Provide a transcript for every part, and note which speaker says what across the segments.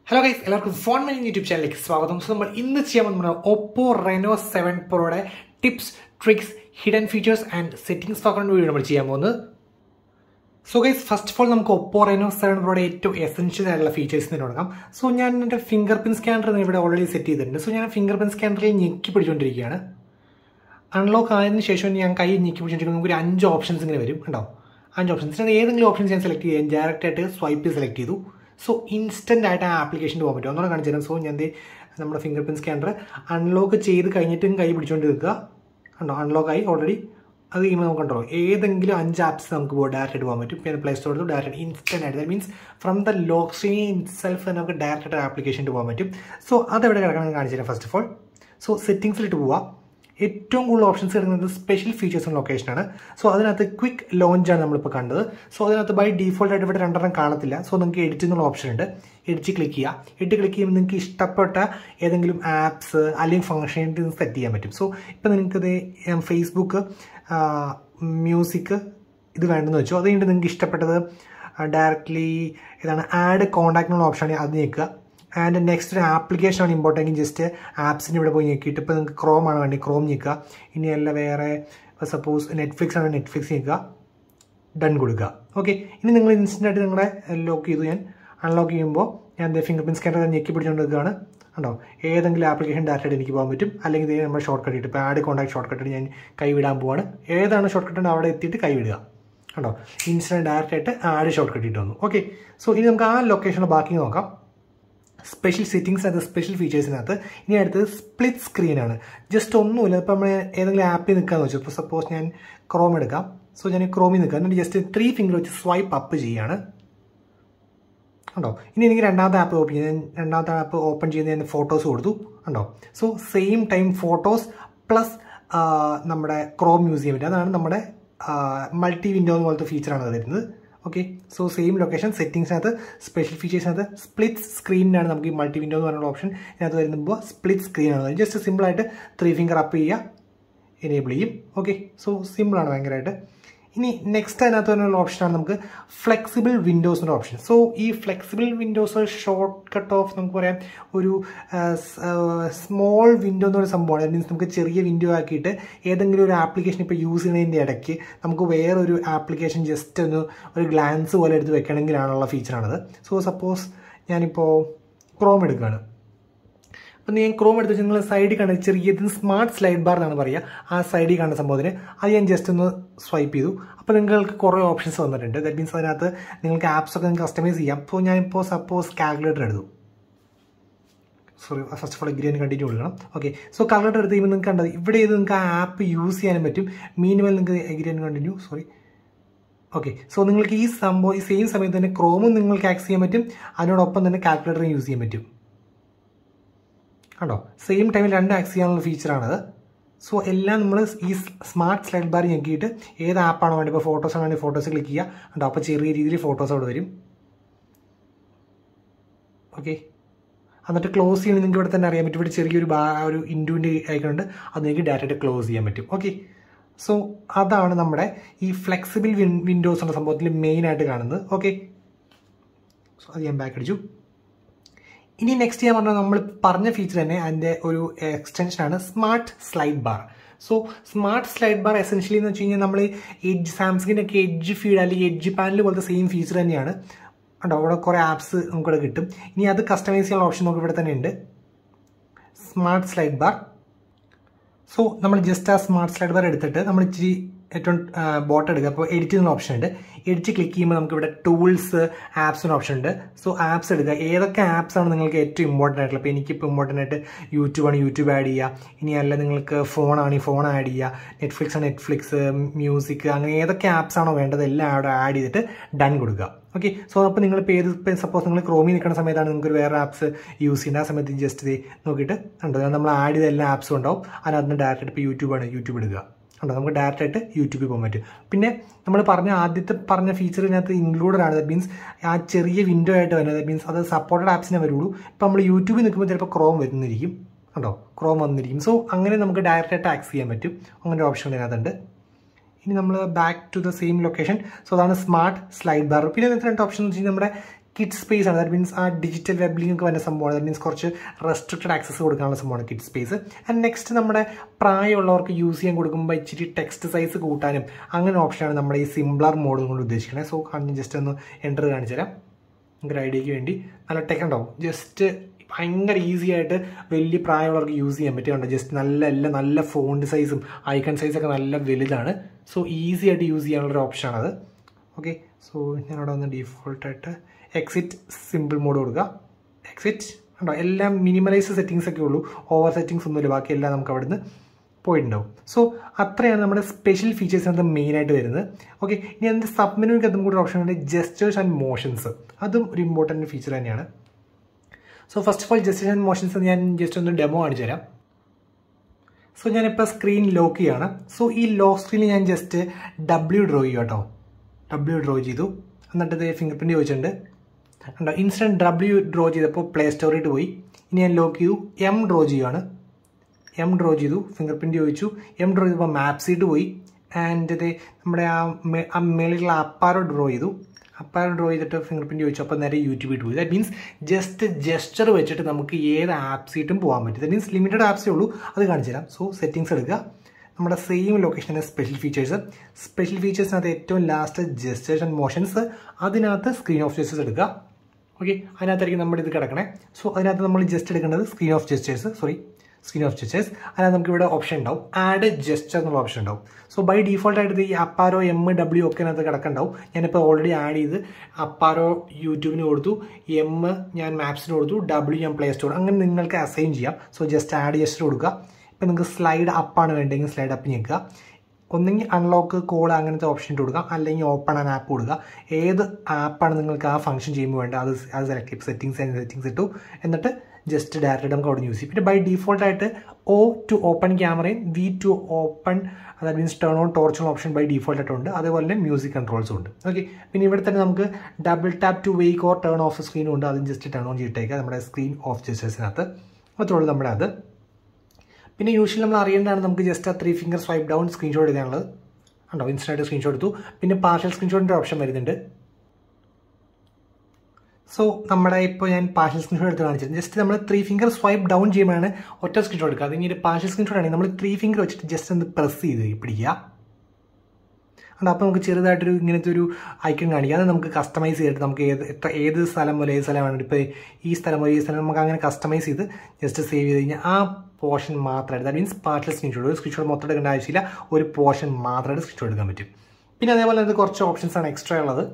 Speaker 1: hello guys എല്ലാവർക്കും phone main YouTube ചാനലിലേക്ക് സ്വാഗതം സോ നമ്മൾ ഇന്ന് ചെയ്യാൻ പോകുന്ന ഒപ്പോ റെനോ സെവൻ പ്രോയുടെ tips tricks hidden features and settings നോക്കുന്ന വീഡിയോ നമ്മൾ ചെയ്യാൻ പോകുന്നത് so guys first of all നമുക്ക് ഒപ്പോ റെനോ സെവൻ പ്രോയുടെ ഏറ്റവും എസെൻഷ്യൽ ആയിട്ടുള്ള ഫീച്ചേഴ്സ് തന്നെ തുടങ്ങാം സോ ഞാൻ എൻ്റെ ഫിംഗർ പ്രിന്റ് സ്കാനർ ഇവിടെ ഓൾറെഡി സെറ്റ് ചെയ്തിട്ടുണ്ട് സോ ഞാൻ ഫിംഗർ പ്രിന്റ് സ്കാനറിൽ ഞെക്കി പിടിച്ചുകൊണ്ടിരിക്കുകയാണ് അൺലോക്ക് ആയതിനു ശേഷം ഞാൻ കൈ ഞെക്കി പിടിച്ചിട്ടുണ്ടെങ്കിൽ നമുക്ക് ഒരു അഞ്ച് ഓപ്ഷൻസ് ഇങ്ങനെ വരും ഉണ്ടോ അഞ്ച് ഓപ്ഷൻസ് ഇതിനകത്ത് ഏതെങ്കിലും ഓപ്ഷൻസ് ഞാൻ സെലക്ട് ചെയ്യാം ഡയറക്റ്റ് ആയിട്ട് സ്വൈപ്പ് സെലക്ട് ചെയ്തു സോ ഇൻസ്റ്റന്റ് ആയിട്ട് ആ ആപ്ലിക്കേഷന് പോകാൻ പറ്റും ഒന്നുകൂടെ കാണിച്ചു തരാം സോ ഞാൻ ദേ നമ്മുടെ ഫിംഗർ പ്രിന്റ് സ്കാനർ അൺലോക്ക് ചെയ്ത് കഴിഞ്ഞിട്ടും കൈ പിടിച്ചുകൊണ്ട് നിൽക്കുക കണ്ടോ അൺലോക്ക് ആയി ഓൾറെഡി അത് കഴിയുമ്പോൾ നമുക്ക് കണ്ടോ ഏതെങ്കിലും അഞ്ച് ആപ്സ് നമുക്ക് ഡയറക്റ്റ് ആയിട്ട് പോകാൻ പറ്റും പിന്നെ പ്ലേ സ്റ്റോറിൽ ഡയറക്റ്റ് ഇൻസ്റ്റന്റ് ആയിട്ട് that means from the lock screen self നമുക്ക് ഡയറക്റ്റ് ആയിട്ട് ആപ്ലിക്കേഷനിൽ പോകാൻ പറ്റും സോ അതെവിടെ കിടക്കണം കാണിച്ചു തരാം ഫസ്റ്റ് ഓഫ് ഓൾ സോ സെറ്റിംഗ്സിലിട്ട് പോവാം ഏറ്റവും കൂടുതൽ ഓപ്ഷൻസ് കിടക്കുന്നത് സ്പെഷ്യൽ ഫീച്ചേഴ്സ് ലൊക്കേഷനാണ് സോ അതിനകത്ത് ക്വിക്ക് ലോഞ്ചാണ് നമ്മളിപ്പോൾ കണ്ടത് സോ അതിനകത്ത് ബൈ ഡീഫോൾട്ട് ആയിട്ട് ഇവിടെ രണ്ടെണ്ണം കാണത്തില്ല സോ നിങ്ങൾക്ക് എഡിറ്റ് എന്നുള്ള ഓപ്ഷൻ ഉണ്ട് എഡിറ്റ് ക്ലിക്ക് ചെയ്യുക എഡിറ്റ് ക്ലിക്ക് ചെയ്യുമ്പോൾ നിങ്ങൾക്ക് ഇഷ്ടപ്പെട്ട ഏതെങ്കിലും ആപ്സ് അല്ലെങ്കിൽ ഫംഗ്ഷനാലിറ്റി സെറ്റ് ചെയ്യാൻ പറ്റും സോ ഇപ്പം നിങ്ങൾക്കത് ഫേസ്ബുക്ക് മ്യൂസിക് ഇത് വേണ്ടെന്ന് വെച്ചോ അത് കഴിഞ്ഞിട്ട് നിങ്ങൾക്ക് ഇഷ്ടപ്പെട്ടത് ഡയറക്റ്റ്ലി ഇതാണ് ആഡ് കോൺടാക്ട് എന്നുള്ള ഓപ്ഷനാണ് അത് ഞെക്കുക ആൻഡ് നെക്സ്റ്റ് ഒരു ആപ്ലിക്കേഷൻ ആണ് ഇമ്പോർട്ടൻറ്റ് ജസ്റ്റ് ആപ്സിന് ഇവിടെ പോയി ഞെക്കിയിട്ട് ഇപ്പോൾ നിങ്ങൾക്ക് ക്രോം ആണ് വേണ്ടി ക്രോം ഞെക്കുക ഇനി അല്ല വേറെ ഇപ്പോൾ സപ്പോസ് നെറ്റ്ഫ്ലിക്സ് ആണ് നെറ്റ്ഫ്ലിക്സ് ഞെക്കുക ഡൺ കൊടുക്കുക ഓക്കെ ഇനി നിങ്ങൾ ഇൻസ്റ്റൻ്റ് ആയിട്ട് നിങ്ങളെ ലോക്ക് ചെയ്തു ഞാൻ അൺലോക്ക് ചെയ്യുമ്പോൾ ഞാൻ ഫിംഗർ പ്രിന്റ് സ്കാനർ ഞെക്കി പിടിച്ചുകൊണ്ട് നിൽക്കുകയാണ് ഉണ്ടോ ഏതെങ്കിലും ആപ്ലിക്കേഷൻ ഡയറക്റ്റ് എനിക്ക് പോകാൻ പറ്റും അല്ലെങ്കിൽ ഇത് നമ്മൾ ഷോർട്ട് കട്ട് ഇട്ട് ഇപ്പോൾ ആഡ് കോൺടാക്ട് ഷോർട്ട് കട്ട് ഞാൻ കൈവിടാൻ പോവാണ് ഏതാണ് ഷോർട്ട് കട്ട് അവിടെ എത്തിയിട്ട് കൈവിടുക കണ്ടോ ഇൻസ്റ്റൻറ്റ് ഡയറക്റ്റ് ആയിട്ട് ആഡ് ഷോർട്ട് കട്ട് ഇട്ട് വന്നു ഓക്കെ സോ ഇനി നമുക്ക് ആ ലൊക്കേഷനിൽ ബാക്കി നോക്കാം സ്പെഷ്യൽ സെറ്റിങ്സ് അത് സ്പെഷ്യൽ ഫീച്ചേഴ്സിനകത്ത് ഇനി അടുത്തത് സ്പ്ലിറ്റ് സ്ക്രീനാണ് ജസ്റ്റ് ഒന്നുമില്ല ഇപ്പോൾ നമ്മൾ ഏതെങ്കിലും ആപ്പിൽ നിൽക്കാന്ന് വെച്ചു ഇപ്പോൾ സപ്പോസ് ഞാൻ ക്രോം എടുക്കാം സോ ഞാൻ ക്രോമിൽ നിൽക്കാം എന്നിട്ട് ജസ്റ്റ് ത്രീ ഫിംഗർ വെച്ച് സ്വൈപ്പ് അപ്പ് ചെയ്യാണ് ഉണ്ടോ ഇനി എനിക്ക് രണ്ടാമത്തെ ആപ്പ് ഓപ്പൺ ചെയ്യാൻ രണ്ടാമത്തെ ആപ്പ് ഓപ്പൺ ചെയ്യുന്ന ഫോട്ടോസ് കൊടുത്തു ഉണ്ടോ so same time photos plus നമ്മുടെ ക്രോം യൂസ് ചെയ്യാൻ പറ്റും അതാണ് നമ്മുടെ മൾട്ടി വിൻഡോ പോലത്തെ ഫീച്ചറാണ് അത് വരുന്നത് ഓക്കെ സോ സെയിം ലൊക്കേഷൻ സെറ്റിംഗ്സിനകത്ത് സ്പെഷ്യൽ ഫീച്ചേഴ്സിനകത്ത് സ്പ്ലിറ്റ് സ്ക്രീനിനാണ് നമുക്ക് ഈ മൾട്ടി വിൻഡോ എന്ന് പറയുന്ന ഓപ്ഷൻ ഇതിനകത്ത് വരുമ്പോൾ സ്പ്ലിറ്റ് സ്ക്രീനാണ് ജസ്റ്റ് സിമ്പിളായിട്ട് ത്രീ ഫിംഗർ അപ്പ് ചെയ്യുക എനേബിൾ ചെയ്യും ഓക്കെ സോ സിമ്പിളാണ് ഭയങ്കരമായിട്ട് ഇനി നെക്സ്റ്റ് അതിനകത്ത് തന്നെയുള്ള ഓപ്ഷനാണ് നമുക്ക് ഫ്ലെക്സിബിൾ വിൻഡോസിൻ്റെ ഓപ്ഷൻ സോ ഈ flexible windows shortcut of നമുക്ക് പറയാം ഒരു സ്മോൾ വിൻഡോ എന്ന് പറയുന്ന സംഭവമാണ് മീൻസ് നമുക്ക് ചെറിയ വിൻഡോ ആക്കിയിട്ട് ഏതെങ്കിലും ഒരു ആപ്ലിക്കേഷൻ ഇപ്പോൾ യൂസ് ചെയ്യുന്നതിൻ്റെ ഇടയ്ക്ക് നമുക്ക് വേറൊരു ആപ്ലിക്കേഷൻ ജസ്റ്റ് ഒന്ന് ഒരു ഗ്ലാൻസ് പോലെ എടുത്ത് വെക്കണമെങ്കിലാണുള്ള ഫീച്ചറാണത് സോ സപ്പോസ് ഞാനിപ്പോൾ ക്രോം എടുക്കുകയാണ് അപ്പം ഞാൻ ക്രോം എടുത്ത് നിങ്ങൾ സൈഡിൽ കണ്ട ചെറിയ സ്മാർട്ട് സ്ലൈഡ് ബാർ എന്നാണ് പറയുക ആ സൈഡിൽ കാണുന്ന സംഭവത്തിന് അത് ഞാൻ ജസ്റ്റ് ഒന്ന് സ്വൈപ്പ് ചെയ്തു അപ്പോൾ നിങ്ങൾക്ക് കുറേ ഓപ്ഷൻസ് വന്നിട്ടുണ്ട് ദാറ്റ് മീൻസ് അതിനകത്ത് നിങ്ങൾക്ക് ആപ്സ് ഒക്കെ നിങ്ങൾക്ക് കസ്റ്റമൈസ് ചെയ്യാം അപ്പോൾ ഞാനിപ്പോൾ സപ്പോസ് കാൽക്കുലേറ്റർ എടുത്തു sorry first of all agree continue കൊടുക്കണം ഓക്കെ സോ കാൽക്കുലേറ്റർ എടുത്ത് കഴിയുമ്പോൾ നിങ്ങൾക്ക് കണ്ടത് ഇവിടെ ഇത് നിങ്ങൾക്ക് ആ ആപ്പ് യൂസ് ചെയ്യാനും പറ്റും മീനുവൽ നിങ്ങൾക്ക് agree continue sorry okay so നിങ്ങൾക്ക് ഈ സംഭവം ഈ സെയിം സമയത്ത് തന്നെ ക്രോമും നിങ്ങൾക്ക് ആക്സ് ചെയ്യാൻ പറ്റും അതിനോടൊപ്പം തന്നെ കാൽക്കുലേറ്ററും യൂസ് ചെയ്യാൻ പറ്റും കണ്ടോ സെയിം ടൈമിൽ രണ്ട് ആക്സ് ചെയ്യാനുള്ള ഫീച്ചറാണത് സോ എല്ലാം നമ്മൾ ഈ സ്മാർട്ട് സ്ലൈഡ് ബാർ ഞെക്കിയിട്ട് ഏത് ആപ്പാണോ വേണ്ടി ഇപ്പോൾ ഫോട്ടോസ് ആണെങ്കിൽ ഫോട്ടോസ് ക്ലിക്ക് ചെയ്യുക കണ്ടോ അപ്പോൾ ചെറിയ രീതിയിൽ ഫോട്ടോസ് അവിടെ വരും ഓക്കെ എന്നിട്ട് ക്ലോസ് ചെയ്യണമെങ്കിൽ നിങ്ങൾക്ക് ഇവിടെ തന്നെ അറിയാൻ പറ്റും ഇവിടെ ചെറിയൊരു ബാ ഒരു ഇൻഡുവിൻ്റെ ഐക്കണുണ്ട് അത് നിങ്ങൾക്ക് ഡയറക്റ്റ് ക്ലോസ് ചെയ്യാൻ പറ്റും ഓക്കെ സോ അതാണ് നമ്മുടെ ഈ ഫ്ലെക്സിബിൾ വിൻ വിൻഡോസ് എന്ന സംഭവത്തിൽ മെയിനായിട്ട് കാണുന്നത് ഓക്കെ സോ അത് ഞാൻ ബാക്ക് അടിച്ചു ഇനി നെക്സ്റ്റ് ഞാൻ പറഞ്ഞാൽ നമ്മൾ പറഞ്ഞ ഫീച്ചർ തന്നെ അതിൻ്റെ ഒരു എക്സ്റ്റൻഷനാണ് smart slide bar so smart slide bar essentially എന്ന് വെച്ച് കഴിഞ്ഞാൽ നമ്മൾ എഡ്ജ് സാംസങ്ങിൻ്റെ ഒക്കെ എഡ്ജ് ഫീഡ് അല്ലെങ്കിൽ എഡ്ജ് പാനൽ പോലത്തെ സെയിം ഫീച്ചർ തന്നെയാണ് ഉണ്ടോ അവിടെ കുറേ ആപ്സ് നമുക്കിവിടെ കിട്ടും ഇനി അത് കസ്റ്റമൈസ് ചെയ്യാനുള്ള ഓപ്ഷൻ നമുക്ക് ഇവിടെ തന്നെ ഉണ്ട് സ്മാർട്ട് സ്ലൈഡ് ബാർ സോ നമ്മൾ ജസ്റ്റ് ആ സ്മാർട്ട് സ്ലൈഡ് ബാർ എടുത്തിട്ട് നമ്മൾ ഇച്ചിരി ഏറ്റവും ബോട്ട് എടുക്കുക അപ്പോൾ എഡിറ്റ് എന്നുള്ള ഓപ്ഷൻ ഉണ്ട് എഡിറ്റ് ക്ലിക്ക് ചെയ്യുമ്പോൾ നമുക്ക് ഇവിടെ ടൂൾസ് ആപ്സിന് ഓപ്ഷൻ ഉണ്ട് സോ ആപ്സ് എടുക്കുക ഏതൊക്കെ ആപ്സ് ആണ് നിങ്ങൾക്ക് ഏറ്റവും ഇമ്പോർട്ടൻ്റ് ആയിട്ടുള്ളത് അപ്പോൾ എനിക്കിപ്പോൾ ഇമ്പോർട്ടൻ്റ് ആയിട്ട് യൂട്യൂബ് ആണ് യൂട്യൂബ് ആഡ് ചെയ്യുക ഇനി അല്ല നിങ്ങൾക്ക് ഫോൺ ആണ് ഫോൺ ആഡ് ചെയ്യുക നെറ്റ്ഫ്ലിക്സ് ആണ് നെറ്റ്ഫ്ലിക്സ് മ്യൂസിക് അങ്ങനെ ഏതൊക്കെ ആപ്സ് ആണോ വേണ്ടത് എല്ലാം അവിടെ ആഡ് ചെയ്തിട്ട് ഡൺ കൊടുക്കുക ഓക്കെ സോ അപ്പോൾ നിങ്ങൾ ഇപ്പോൾ ഏത് ഇപ്പോൾ സപ്പോസ് നിങ്ങൾ ക്രോമിൽ നിൽക്കുന്ന സമയത്താണ് നിങ്ങൾക്ക് ഒരു വേറെ ആപ്സ് യൂസ് ചെയ്യുന്നത് ആ സമയത്ത് ജസ്റ്റ് ഇത് നോക്കിയിട്ട് ഉണ്ട് നമ്മൾ ആഡ് ചെയ്ത എല്ലാ ആപ്സും ഉണ്ടാവും അതിനകത്ത് ഡയറക്റ്റ് ഇപ്പോൾ യൂട്യൂബാണ് യൂട്യൂബ് എടുക്കുക ഉണ്ടോ നമുക്ക് ഡയറക്റ്റ് ആയിട്ട് യൂട്യൂബിൽ പോകാൻ പറ്റും പിന്നെ നമ്മൾ പറഞ്ഞ ആദ്യത്തെ പറഞ്ഞ ഫീച്ചറിനകത്ത് ഇൻക്ലൂഡഡ് ആണ് ദറ്റ് മീൻസ് ആ ചെറിയ വിൻഡോ ആയിട്ട് വരുന്നത് ദറ്റ് മീൻസ് അത് സപ്പോർട്ടഡ് ആപ്സിനെ വരുള്ളൂ ഇപ്പോൾ നമ്മൾ യൂട്യൂബിൽ നിൽക്കുമ്പോൾ ചിലപ്പോൾ ക്രോം വരുന്നിരിക്കും ഉണ്ടോ ക്രോം വന്നിരിക്കും സോ അങ്ങനെ നമുക്ക് ഡയറക്റ്റ് ആയിട്ട് ആക്സ് ചെയ്യാൻ പറ്റും അങ്ങനെ ഓപ്ഷൻ ഇതിനകത്തുണ്ട് ഇനി നമ്മൾ back to the same location so അതാണ് സ്മാർട്ട് സ്ലൈഡ് ബാർ പിന്നെ ഇതിനകത്ത് രണ്ട് ഓപ്ഷൻ എന്ന് വെച്ച് കഴിഞ്ഞാൽ നമ്മുടെ കിഡ് സ്പേസ് ആണ് ദാറ്റ് മീൻസ് ആ ഡിജിറ്റൽ വെബ് ലിങ്ക് ഒക്കെ വരുന്ന സംഭവമാണ് ദാറ്റ് മീൻസ് കുറച്ച് റെസ്ട്രിക്റ്റഡ് ആക്സസ് കൊടുക്കാനുള്ള സംഭവമാണ് കിഡ് സ്പേസ് ആൻഡ് നെക്സ്റ്റ് നമ്മുടെ പ്രായമുള്ളവർക്ക് യൂസ് ചെയ്യാൻ കൊടുക്കുമ്പോൾ ഇച്ചിരി ടെക്സ്റ്റ് സൈസ് കൂട്ടാനും അങ്ങനെ ഓപ്ഷനാണ് നമ്മുടെ ഈ സിംപ്ലർ മോഡ് കൊണ്ട് ഉദ്ദേശിക്കുന്നത് സോ ഞാൻ ജസ്റ്റ് ഒന്ന് എൻ്റർ കാണിച്ചു തരാം നമുക്ക് ഐഡിയക്ക് വേണ്ടി നല്ല ടെക് ഉണ്ടാവും ജസ്റ്റ് ഭയങ്കര ഈസി ആയിട്ട് വലിയ പ്രായമുള്ളവർക്ക് യൂസ് ചെയ്യാൻ പറ്റുന്നുണ്ട് ജസ്റ്റ് നല്ല എല്ലാം നല്ല ഫോണ്ട് സൈസും ഐക്കൺ സൈസൊക്കെ നല്ല വലുതാണ് സോ ഈസി ആയിട്ട് യൂസ് ചെയ്യാനുള്ളൊരു ഓപ്ഷനാണത് ഓക്കെ സോ ഞാനവിടെ ഒന്ന് ഡീഫോൾട്ടായിട്ട് എക്സിറ്റ് സിമ്പിൾ മോഡ് കൊടുക്കുക എക്സിറ്റ് ഉണ്ടോ എല്ലാം മിനിമലൈസ് സെറ്റിങ്സ് ഒക്കെ ഉള്ളൂ ഓവർ സെറ്റിങ്സ് ഒന്നുമില്ല ബാക്കിയെല്ലാം നമുക്ക് അവിടുന്ന് പോയിട്ടുണ്ടാവും സോ അത്രയാണ് നമ്മുടെ സ്പെഷ്യൽ ഫീച്ചേഴ്സിനകത്ത് മെയിനായിട്ട് വരുന്നത് ഓക്കെ ഇനി അതിൻ്റെ സബ് മെനുവിൽ അതും കൂടി ഓപ്ഷൻ ഉണ്ട് ജസ്റ്റേഴ്സ് ആൻഡ് മോഷൻസ് അതും ഒരു ഇമ്പോർട്ടൻറ്റ് ഫീച്ചർ തന്നെയാണ് so first of all gestures and motions ഞാൻ ജസ്റ്റ് ഒന്ന് ഡെമോ കാണിച്ചു തരാം സോ ഞാനിപ്പോൾ സ്ക്രീൻ ലോക്ക് ചെയ്യാണ് സോ ഈ ലോക്ക് സ്ക്രീനിൽ ഞാൻ ജസ്റ്റ് ഡബ്ല്യു ഡ്രോ ചെയ്യും കേട്ടോ ഡബ്ല്യു ഡ്രോ ചെയ്തു എന്നിട്ട് ഇത് ഫിംഗർ പ്രിൻറ്റ് ചോദിച്ചിട്ടുണ്ട് ഉണ്ടോ ഇൻസ്റ്റൻറ്റ് ഡബ്ല്യു ഡ്രോ ചെയ്തപ്പോൾ പ്ലേ സ്റ്റോറിൽ പോയി ഇനി ഞാൻ ലോക്ക് ചെയ്തു എം ഡ്രോ ചെയ്യുകയാണ് എം ഡ്രോ ചെയ്തു ഫിംഗർ പ്രിൻറ്റ് ചോദിച്ചു എം ഡ്രോ ചെയ്തപ്പോൾ മാപ്സീഡ് പോയി ആൻഡ് ഇത് നമ്മുടെ ആ ആ മേളിലുള്ള അപ്പാരോ ഡ്രോ ചെയ്തു അപ്പാരോ ഡ്രോ ചെയ്തിട്ട് ഫിംഗർ പ്രിൻറ്റ് ചോദിച്ചു അപ്പോൾ നേരെ യൂട്യൂബിൽ പോയി ദാറ്റ് മീൻസ് ജസ്റ്റ് ജസ്റ്റർ വെച്ചിട്ട് നമുക്ക് ഏത് ആപ്സീട്ടും പോകാൻ പറ്റും ദാറ്റ് മീൻസ് ലിമിറ്റഡ് ആപ്സേ ഉള്ളൂ അത് കാണിച്ചു തരാം സോ സെറ്റിങ്സ് എടുക്കുക നമ്മുടെ സെയിം ലൊക്കേഷനാണ് സ്പെഷ്യൽ ഫീച്ചേഴ്സ് സ്പെഷ്യൽ ഫീച്ചേഴ്സിനകത്ത് ഏറ്റവും ലാസ്റ്റ് ജസ്റ്റേഴ്സ് ആൻഡ് മോഷൻസ് അതിനകത്ത് സ്ക്രീൻ ഓഫ് ജസ്റ്റേഴ്സ് എടുക്കുക ഓക്കെ അതിനകത്തായിരിക്കും നമ്മുടെ ഇത് കിടക്കണേ സോ അതിനകത്ത് നമ്മൾ ജസ്റ്റ് എടുക്കേണ്ടത് screen off gestures sorry screen off gestures അതിനകത്ത് നമുക്ക് ഇവിടെ ഓപ്ഷൻ ഉണ്ടാവും ആഡ് ജസ്റ്റർ എന്നുള്ള ഓപ്ഷൻ ഉണ്ടാവും സോ ബൈ ഡീഫോൾട്ട് ആയിട്ട് ഈ അപ്പാരോ എം ഡബ്ല്യു ഒക്കെ അതിനകത്ത് കിടക്കുന്നുണ്ടാവും ഞാനിപ്പോൾ ഓൾറെഡി ആഡ് ചെയ്ത് അപ്പാരോ യൂട്യൂബിന് കൊടുത്തു എം ഞാൻ മാപ്സിന് കൊടുത്തു ഡബ്ല്യു ഞാൻ പ്ലേ സ്റ്റോർ അങ്ങനെ നിങ്ങൾക്ക് അസൈൻ ചെയ്യാം സോ ജസ്റ്റ് ആഡ് ജസ്റ്റർ കൊടുക്കുക ഇപ്പം നിങ്ങൾക്ക് സ്ലൈഡ് അപ്പാണ് വേണ്ടെങ്കിൽ സ്ലൈഡ് അപ്പ് ഞെക്കുക ഒന്നെങ്കിൽ അൺലോക്ക് കോൾ അങ്ങനത്തെ ഓപ്ഷൻ ഇട്ട് കൊടുക്കാം അല്ലെങ്കിൽ ഓപ്പൺ ആൻ ആപ്പ് കൊടുക്കുക ഏത് ആപ്പാണ് നിങ്ങൾക്ക് ആ ഫംഗ്ഷൻ ചെയ്യുമ്പോൾ വേണ്ട അത് അത് സെലക്ട് ചെയ്യും സെറ്റിങ്സ് ആൻഡ് സെറ്റിങ്സ് ഇട്ടു എന്നിട്ട് ജസ്റ്റ് ഡയറക്റ്റ് നമുക്ക് അവിടെ യൂസ് ചെയ്യും പിന്നെ ബൈ ഡീഫോൾട്ടായിട്ട് ഒ ടു ഓപ്പൺ ക്യാമറയും വി ടു ഓപ്പൺ അതായത് മീൻസ് ടേൺ ഓൺ ടോർച്ചുള്ള ഓപ്ഷൻ ബൈ ഡീഫോൾട്ട് ആയിട്ടുണ്ട് അതേപോലെ തന്നെ മ്യൂസിക് കൺട്രോൾസും ഉണ്ട് ഓക്കെ പിന്നെ ഇവിടെ തന്നെ നമുക്ക് double tap to wake or turn off സ്ക്രീനും ഉണ്ട് അതും ജസ്റ്റ് ടേൺ ഓൺ ചെയ്തിട്ടേക്കുക നമ്മുടെ സ്ക്രീൻ ഓഫ് ജസ്റ്റേഴ്സിനകത്ത് അത്രയുള്ളൂ നമ്മുടെ അത് പിന്നെ യൂഷ്വലി നമ്മൾ അറിയേണ്ടതാണ് നമുക്ക് ജസ്റ്റ് ആ three finger swipe down screenshot എടുക്കാനുള്ളത് ഉണ്ടോ ഇൻസ്റ്റായിട്ട് സ്ക്രീൻഷോട്ട് എടുത്തു പിന്നെ പാർഷ്യൽ സ്ക്രീൻഷോട്ടിൻ്റെ ഓപ്ഷൻ വരുന്നുണ്ട് സോ നമ്മുടെ ഇപ്പോൾ ഞാൻ പാർഷ്യൽ സ്ക്രീൻഷോട്ട് എടുത്ത് കാണിച്ചത് ജസ്റ്റ് നമ്മൾ ത്രീ ഫിംഗർ സ്വൈപ്പ് ഡൗൺ ചെയ്യുമ്പോഴാണ് ഒറ്റ സ്ക്രീൻഷോട്ട് എടുക്കുക അതിന് ഒരു പാർഷ്യൽ സ്ക്രീൻഷോട്ട് ആണെങ്കിൽ നമ്മൾ ത്രീ ഫിംഗർ വെച്ചിട്ട് ജസ്റ്റ് ഒന്ന് പ്രസ് ചെയ്ത് പിടിക്കുക അതുകൊണ്ട് അപ്പോൾ നമുക്ക് ചെറുതായിട്ടൊരു ഇങ്ങനത്തെ ഒരു ഐക്കൺ കാണിക്കുക അത് നമുക്ക് കസ്റ്റമൈസ് ചെയ്തിട്ട് നമുക്ക് ഏത് എത്ര ഏത് സ്ഥലം പോലെ ഏത് സ്ഥലമാണ് ഇപ്പോൾ ഈ സ്ഥലം പോലെ ഈ സ്ഥലം നമുക്ക് അങ്ങനെ കസ്റ്റമൈസ് ചെയ്ത് ജസ്റ്റ് സേവ് ചെയ്ത് കഴിഞ്ഞാൽ ആ പോർഷൻ മാത്രമായിട്ട് ദാറ്റ് മീൻസ് പാർട്ടിൽ സ്ക്രീൻഷോട്ട് ഒരു സ്ക്രീൻഷോട്ട് മൊത്തം എടുക്കേണ്ട ആവശ്യമില്ല ഒരു പോർഷൻ മാത്രമായിട്ട് സ്ക്രീൻഷോട്ട് എടുക്കാൻ പറ്റും പിന്നെ അതേപോലെ അത് കുറച്ച് ഓപ്ഷൻസ് ആണ് എക്സ്ട്രാ ഉള്ളത്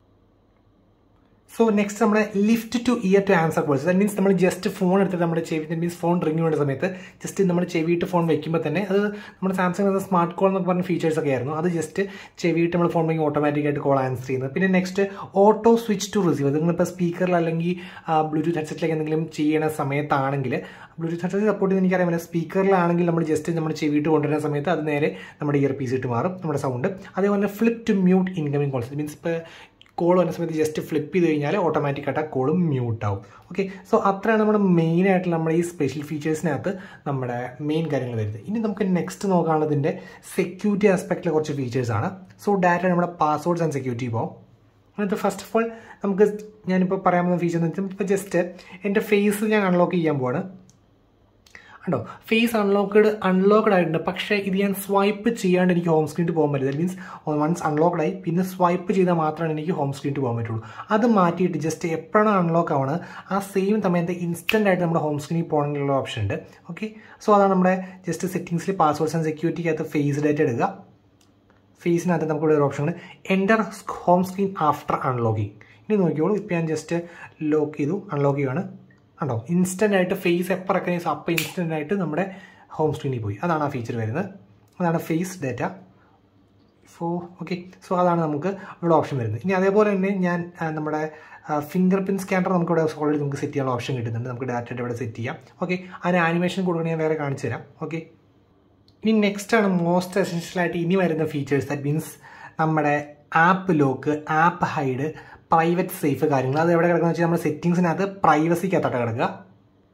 Speaker 1: സോ നെക്സ്റ്റ് നമ്മുടെ lift to ear to answer calls that means നമ്മൾ ജസ്റ്റ് ഫോൺ എടുത്തിട്ട് നമ്മുടെ ചെവി ദാറ്റ് മീൻസ് ഫോൺ റിങ് ചെയ്യുന്ന സമയത്ത് ജസ്റ്റ് നമ്മൾ ചെവിയിട്ട് ഫോൺ വെക്കുമ്പോൾ തന്നെ അത് നമ്മുടെ സാംസങ് സ്മാർട്ട് കോൾ എന്നൊക്കെ പറഞ്ഞ ഫീച്ചേഴ്സ് ഒക്കെ ആയിരുന്നു അത് ജസ്റ്റ് ചെവിയിട്ട് നമ്മൾ ഫോൺ വെക്കും ഓട്ടോമാറ്റിക്കായിട്ട് കോൾ ആൻസർ ചെയ്യുന്നത് പിന്നെ next auto switch to receive അത് നിങ്ങളിപ്പോൾ സ്പീക്കറിൽ അല്ലെങ്കിൽ ബ്ലൂടൂത്ത് ഹെഡ്സെറ്റിലേക്ക് എന്തെങ്കിലും ചെയ്യണ സമയത്താണെങ്കിൽ ബ്ലൂടൂത്ത് ഹെഡ്സെറ്റ് സപ്പോർട്ട് ചെയ്യുന്ന എനിക്കറിയാം സ്പീക്കറിലാണെങ്കിൽ നമ്മൾ ജസ്റ്റ് നമ്മൾ ചെവിയിട്ട് കൊണ്ടുവരുന്ന സമയത്ത് അത് നേരെ നമ്മുടെ ഇയർ പീസ് ഇട്ട് മാറും നമ്മുടെ സൗണ്ട് അതേപോലെ flip to mute incoming calls means ഇപ്പോൾ കോൾ വരുന്ന സമയത്ത് ജസ്റ്റ് ഫ്ലിപ്പ് ചെയ്ത് കഴിഞ്ഞാൽ ഓട്ടോമാറ്റിക്കായിട്ട് ആ കോളും മ്യൂട്ട് ആവും ഓക്കെ സോ അത്രയാണ് നമ്മുടെ മെയിൻ ആയിട്ടുള്ള നമ്മുടെ ഈ സ്പെഷ്യൽ ഫീച്ചേഴ്സിനകത്ത് നമ്മുടെ മെയിൻ കാര്യങ്ങൾ വരുന്നത് ഇനി നമുക്ക് നെക്സ്റ്റ് നോക്കാനുള്ളതിൻ്റെ സെക്യൂരിറ്റി ആസ്പെക്റ്റിലെ കുറച്ച് ഫീച്ചേഴ്സാണ് സോ ഡയറക്റ്റ് നമ്മുടെ പാസ്വേഡ്സ് ആൻഡ് സെക്യൂരിറ്റി പോകും അതിനകത്ത് ഫസ്റ്റ് ഓഫ് ഓൾ നമുക്ക് ഞാനിപ്പോൾ പറയാൻ പോകുന്ന ഫീച്ചർ എന്ന് വെച്ചാൽ ഇപ്പോൾ ജസ്റ്റ് എൻ്റെ ഫേസ് ഞാൻ അൺലോക്ക് ചെയ്യാൻ പോവാണ് കണ്ടോ ഫേസ് അൺലോക്ക്ഡ് അൺലോക്ക്ഡ് ആയിട്ടുണ്ട് പക്ഷേ ഇത് ഞാൻ സ്വൈപ്പ് ചെയ്യാണ്ട് എനിക്ക് ഹോം സ്ക്രീനിൽ പോകാൻ പറ്റില്ല മീൻസ് വൺസ് അൺലോക്ക്ഡ് ആയി പിന്നെ സ്വൈപ്പ് ചെയ്താൽ മാത്രമാണ് എനിക്ക് ഹോം സ്ക്രീനിൽ പോകാൻ പറ്റുള്ളൂ അത് മാറ്റിയിട്ട് ജസ്റ്റ് എപ്പോഴാണ് അൺലോക്ക് ആവുന്നത് ആ സെയിം സമയത്ത് ഇൻസ്റ്റൻ്റ് ആയിട്ട് നമ്മുടെ ഹോം സ്ക്രീനിൽ പോകണമെന്നുള്ള ഓപ്ഷൻ ഉണ്ട് ഓക്കെ സോ അതാണ് നമ്മുടെ ജസ്റ്റ് സെറ്റിംഗ്സിൽ പാസ്വേഡ്സ് ആൻഡ് സെക്യൂരിറ്റിക്കകത്ത് ഫേസ് ഡേറ്റ് എടുക്കുക ഫേസിനകത്ത് നമുക്ക് ഇവിടെ ഒരു ഓപ്ഷൻ ഉണ്ട് enter home screen after unlocking ഇനി നോക്കിയോളൂ ഇപ്പോൾ ഞാൻ ജസ്റ്റ് ലോക്ക് ചെയ്തു അൺലോക്ക് ചെയ്യുകയാണ് കണ്ടോ ഇൻസ്റ്റൻ്റ് ആയിട്ട് ഫേസ് എപ്പോൾ റെക്കഗ്നൈസ് അപ്പോൾ ഇൻസ്റ്റൻ്റ് ആയിട്ട് നമ്മുടെ ഹോം സ്ക്രീനിൽ പോയി അതാണ് ആ ഫീച്ചർ വരുന്നത് അതാണ് face data so okay so അതാണ് നമുക്ക് ഇവിടെ ഓപ്ഷൻ വരുന്നത് ഇനി അതേപോലെ തന്നെ ഞാൻ നമ്മുടെ ഫിംഗർ പ്രിൻറ്റ് സ്കാനർ നമുക്ക് ഇവിടെ ഓൾറെഡി നമുക്ക് സെറ്റ് ചെയ്യാനുള്ള ഓപ്ഷൻ കിട്ടുന്നുണ്ട് നമുക്ക് ഡാറ്റയുടെ ഇവിടെ സെറ്റ് ചെയ്യാം ഓക്കെ അതിന് ആനിമേഷൻ കൊടുക്കണമെങ്കിൽ ഞാൻ വേറെ കാണിച്ചു തരാം ഓക്കെ ഇനി നെക്സ്റ്റ് ആണ് മോസ്റ്റ് എസെൻഷ്യൽ ആയിട്ട് ഇനി വരുന്ന ഫീച്ചേഴ്സ് ദാറ്റ് മീൻസ് നമ്മുടെ app lock app hide private safe കാര്യങ്ങൾ അത് എവിടെ കിടക്കുന്ന വെച്ചാൽ നമ്മുടെ സെറ്റിങ്സിനകത്ത് പ്രൈവസിക്കകത്തോട്ട് കിടക്കുക